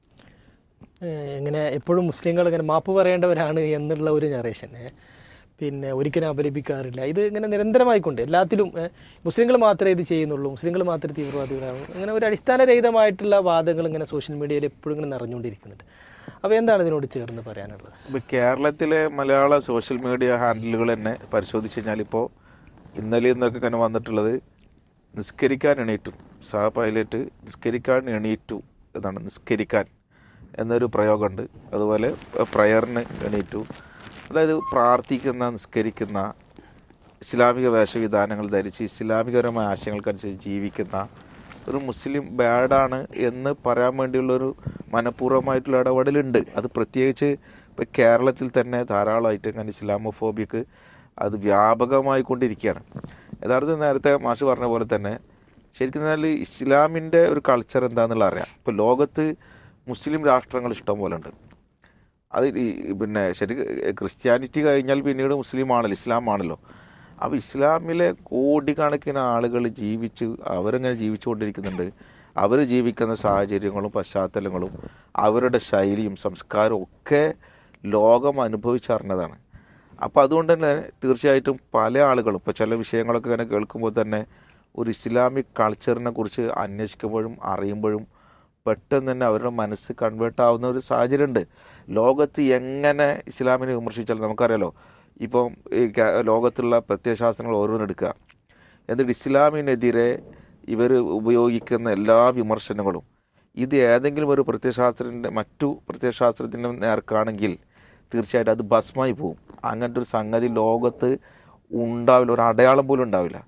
ഏഹ് ഇങ്ങനെ എപ്പോഴും മുസ്ലിങ്ങൾ ഇങ്ങനെ മാപ്പ് പറയേണ്ടവരാണ് എന്നുള്ള ഒരു നറേഷൻ പിന്നെ ഒരിക്കലും അപലപിക്കാറില്ല ഇത് ഇങ്ങനെ നിരന്തരമായിക്കൊണ്ട് എല്ലാത്തിലും മുസ്ലിങ്ങൾ മാത്രമേ ഇത് ചെയ്യുന്നുള്ളൂ മുസ്ലിങ്ങൾ മാത്രമേ തീവ്രവാദികളാണ് അങ്ങനെ ഒരു അടിസ്ഥാനരഹിതമായിട്ടുള്ള വാദങ്ങൾ ഇങ്ങനെ സോഷ്യൽ മീഡിയയിൽ എപ്പോഴും ഇങ്ങനെ നിറഞ്ഞുകൊണ്ടിരിക്കുന്നുണ്ട് അപ്പോൾ എന്താണ് ഇതിനോട് ചേർന്ന് പറയാനുള്ളത് ഇപ്പൊ കേരളത്തിലെ മലയാള സോഷ്യൽ മീഡിയ ഹാൻഡിലുകൾ തന്നെ പരിശോധിച്ച് കഴിഞ്ഞാൽ ഇപ്പോൾ ഇന്നലെ ഇന്നൊക്കെ ഇങ്ങനെ വന്നിട്ടുള്ളത് നിസ്കരിക്കാൻ എണീറ്റു സഹ പൈലറ്റ് നിസ്കരിക്കാൻ എണീറ്റു എന്നാണ് നിസ്കരിക്കാൻ എന്നൊരു പ്രയോഗമുണ്ട് അതുപോലെ പ്രയറിന് എണീറ്റു അതായത് പ്രാർത്ഥിക്കുന്ന നിസ്കരിക്കുന്ന ഇസ്ലാമിക വേഷവിധാനങ്ങൾ ധരിച്ച് ഇസ്ലാമികപരമായ ആശയങ്ങൾക്കനുസരിച്ച് ജീവിക്കുന്ന ഒരു മുസ്ലിം ബാഡാണ് എന്ന് പറയാൻ വേണ്ടിയുള്ളൊരു മനഃപൂർവ്വമായിട്ടുള്ള ഇടപെടലുണ്ട് അത് പ്രത്യേകിച്ച് ഇപ്പോൾ കേരളത്തിൽ തന്നെ ധാരാളമായിട്ട് ഇങ്ങനെ ഇസ്ലാമോഫോബിക്ക് അത് വ്യാപകമായി കൊണ്ടിരിക്കുകയാണ് യഥാർത്ഥത്തിൽ നേരത്തെ മാഷ് പറഞ്ഞ പോലെ തന്നെ ശരിക്കും പറഞ്ഞാൽ ഇസ്ലാമിൻ്റെ ഒരു കൾച്ചർ എന്താണെന്നുള്ള അറിയാം ഇപ്പോൾ ലോകത്ത് മുസ്ലിം രാഷ്ട്രങ്ങൾ ഇഷ്ടം പോലെ ഉണ്ട് അത് ഈ പിന്നെ ശരി ക്രിസ്ത്യാനിറ്റി കഴിഞ്ഞാൽ പിന്നീട് മുസ്ലിം ആണല്ലോ ഇസ്ലാം ആണല്ലോ അപ്പോൾ ഇസ്ലാമിലെ കോടിക്കണക്കിന് ആളുകൾ ജീവിച്ച് അവരങ്ങനെ ജീവിച്ചുകൊണ്ടിരിക്കുന്നുണ്ട് അവർ ജീവിക്കുന്ന സാഹചര്യങ്ങളും പശ്ചാത്തലങ്ങളും അവരുടെ ശൈലിയും സംസ്കാരവും ഒക്കെ ലോകം അനുഭവിച്ചറിഞ്ഞതാണ് അപ്പോൾ അതുകൊണ്ട് തന്നെ തീർച്ചയായിട്ടും പല ആളുകളും ഇപ്പോൾ ചില വിഷയങ്ങളൊക്കെ ഇങ്ങനെ കേൾക്കുമ്പോൾ തന്നെ ഒരു ഇസ്ലാമിക് കൾച്ചറിനെ കുറിച്ച് അന്വേഷിക്കുമ്പോഴും അറിയുമ്പോഴും പെട്ടെന്ന് തന്നെ അവരുടെ മനസ്സ് കൺവേർട്ട് ആവുന്ന ഒരു സാഹചര്യമുണ്ട് ലോകത്ത് എങ്ങനെ ഇസ്ലാമിനെ വിമർശിച്ചാലും നമുക്കറിയാലോ ഇപ്പം ഈ ക- ലോകത്തുള്ള പ്രത്യയശാസ്ത്രങ്ങൾ ഓരോന്നെടുക്കുക എന്നിട്ട് ഇസ്ലാമിനെതിരെ ഇവർ ഉപയോഗിക്കുന്ന എല്ലാ വിമർശനങ്ങളും ഇത് ഏതെങ്കിലും ഒരു പ്രത്യയശാസ്ത്രത്തിൻ്റെ മറ്റു പ്രത്യയശാസ്ത്രത്തിൻ്റെ നേർക്കാണെങ്കിൽ തീർച്ചയായിട്ടും അത് ഭസ്മായി പോകും അങ്ങനത്തെ ഒരു സംഗതി ലോകത്ത് ഉണ്ടാവില്ല ഒരു അടയാളം പോലും ഉണ്ടാവില്ല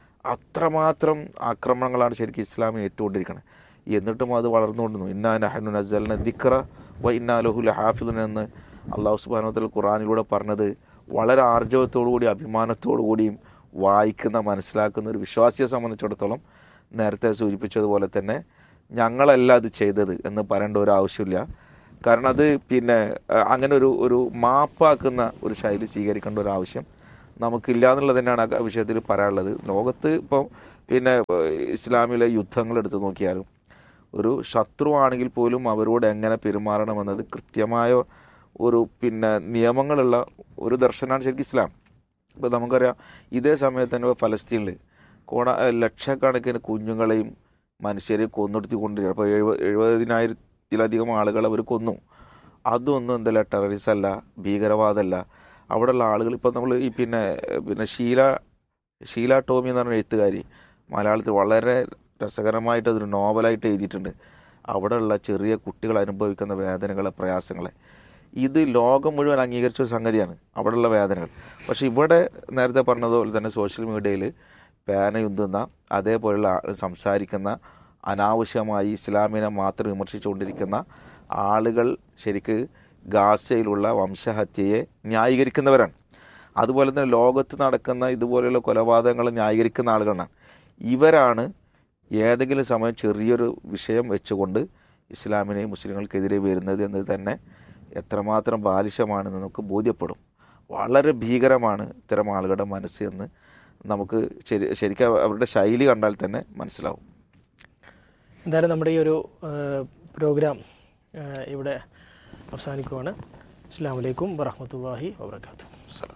അത്രമാത്രം ആക്രമണങ്ങളാണ് ശരിക്കും ഇസ്ലാം ഏറ്റുകൊണ്ടിരിക്കുന്നത് എന്നിട്ടും അത് വളർന്നുകൊണ്ടിരുന്നു ഇന്നാ നഹനു നസൽന ദിക്റ വ ഇന്നാ ലഹുൽ ഹാഫിദുൻ എന്ന് അള്ളാഹു സുബാനത്തിൽ ഖുറാനിലൂടെ പറഞ്ഞത് വളരെ ആർജവത്തോടു കൂടി അഭിമാനത്തോടു കൂടിയും വായിക്കുന്ന മനസ്സിലാക്കുന്ന ഒരു വിശ്വാസിയെ സംബന്ധിച്ചിടത്തോളം നേരത്തെ സൂചിപ്പിച്ചതുപോലെ തന്നെ ഞങ്ങളല്ല അത് ചെയ്തത് എന്ന് പറയേണ്ട ഒരു ആവശ്യമില്ല കാരണം അത് പിന്നെ അഹ് അങ്ങനെ ഒരു ഒരു മാപ്പാക്കുന്ന ഒരു ശൈലി സ്വീകരിക്കേണ്ട ഒരു ആവശ്യം നമുക്കില്ല എന്നുള്ളത് തന്നെയാണ് ആ വിഷയത്തിൽ പറയാനുള്ളത് ലോകത്ത് ഇപ്പം പിന്നെ ഏഹ്, ഇസ്ലാമിലെ യുദ്ധങ്ങൾ എടുത്തു നോക്കിയാലും ഒരു ശത്രുവാണെങ്കിൽ പോലും അവരോട് എങ്ങനെ പെരുമാറണമെന്നത് കൃത്യമായ ഒരു പിന്നെ നിയമങ്ങളുള്ള ഒരു ദർശനമാണ് ശരിക്കും ഇസ്ലാം ഇപ്പോൾ നമുക്കറിയാം ഇതേ സമയത്ത് തന്നെ ഫലസ്തീനിൽ കോട ലക്ഷക്കണക്കിന് കുഞ്ഞുങ്ങളെയും മനുഷ്യരെ കൊന്നെടുത്തിക്കൊണ്ടിരിക്കുക അപ്പോൾ എഴുപ എഴുപതിനായിരത്തിലധികം ആളുകൾ അവർ കൊന്നു അതൊന്നും എന്തല്ല ടെററിസം അല്ല ഭീകരവാദമല്ല അവിടെയുള്ള ആളുകൾ ഇപ്പോൾ നമ്മൾ ഈ പിന്നെ പിന്നെ ഷീല ഷീല ടോമി എന്ന് പറഞ്ഞ എഴുത്തുകാരി മലയാളത്തിൽ വളരെ രസകരമായിട്ട് അതൊരു നോവലായിട്ട് എഴുതിയിട്ടുണ്ട് അവിടെയുള്ള ചെറിയ കുട്ടികൾ അനുഭവിക്കുന്ന വേദനകളെ പ്രയാസങ്ങളെ ഇത് ലോകം മുഴുവൻ അംഗീകരിച്ച ഒരു സംഗതിയാണ് അവിടെയുള്ള വേദനകൾ പക്ഷേ ഇവിടെ നേരത്തെ പറഞ്ഞതുപോലെ തന്നെ സോഷ്യൽ മീഡിയയിൽ പേനയുന്തുന്ന അതേപോലെയുള്ള ആ- സംസാരിക്കുന്ന അനാവശ്യമായി ഇസ്ലാമിനെ മാത്രം വിമർശിച്ചുകൊണ്ടിരിക്കുന്ന ആളുകൾ ശരിക്ക് ഗാസയിലുള്ള വംശഹത്യയെ ന്യായീകരിക്കുന്നവരാണ് അതുപോലെ തന്നെ ലോകത്ത് നടക്കുന്ന ഇതുപോലെയുള്ള കൊലപാതകങ്ങൾ ന്യായീകരിക്കുന്ന ആളുകളാണ് ഇവരാണ് ഏതെങ്കിലും സമയം ചെറിയൊരു വിഷയം വെച്ചുകൊണ്ട് ഇസ്ലാമിനെയും മുസ്ലിങ്ങൾക്കെതിരെ വരുന്നത് എന്നത് തന്നെ എത്രമാത്രം ബാലിശമാണെന്ന് നമുക്ക് ബോധ്യപ്പെടും വളരെ ഭീകരമാണ് ഇത്തരം ആളുകളുടെ മനസ്സ് എന്ന് നമുക്ക് ശരി ശരിക്കും അവരുടെ ശൈലി കണ്ടാൽ തന്നെ മനസ്സിലാവും എന്തായാലും നമ്മുടെ ഈ ഒരു ഏഹ്, പ്രോഗ്രാം ഏഹ്, ഇവിടെ അവസാനിക്കുവാണ് അസ്സാം വലൈക്കും വറഹമത്തല്ലാഹി വാബർക്കാത്തു സലാം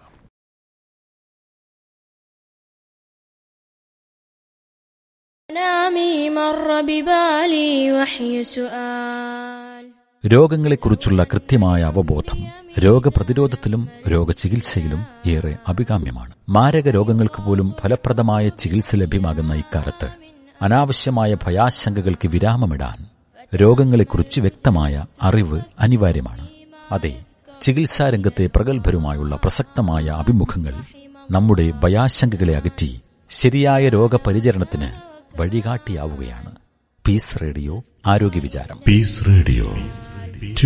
منامي مر ببالي وحي سؤال രോഗങ്ങളെക്കുറിച്ചുള്ള കൃത്യമായ അവബോധം രോഗപ്രതിരോധത്തിലും രോഗചികിത്സയിലും ഏറെ അഭികാമ്യമാണ് മാരക രോഗങ്ങൾക്ക് പോലും ഫലപ്രദമായ ചികിത്സ ലഭ്യമാകുന്ന ഇക്കാലത്ത് അനാവശ്യമായ ഭയാശങ്കകൾക്ക് വിരാമമിടാൻ രോഗങ്ങളെക്കുറിച്ച് വ്യക്തമായ അറിവ് അനിവാര്യമാണ് അതെ ചികിത്സാരംഗത്തെ പ്രഗത്ഭരുമായുള്ള പ്രസക്തമായ അഭിമുഖങ്ങൾ നമ്മുടെ ഭയാശങ്കകളെ അകറ്റി ശരിയായ രോഗപരിചരണത്തിന് വഴികാട്ടിയാവുകയാണ് പീസ് റേഡിയോ ആരോഗ്യ വിചാരം Peace Radio.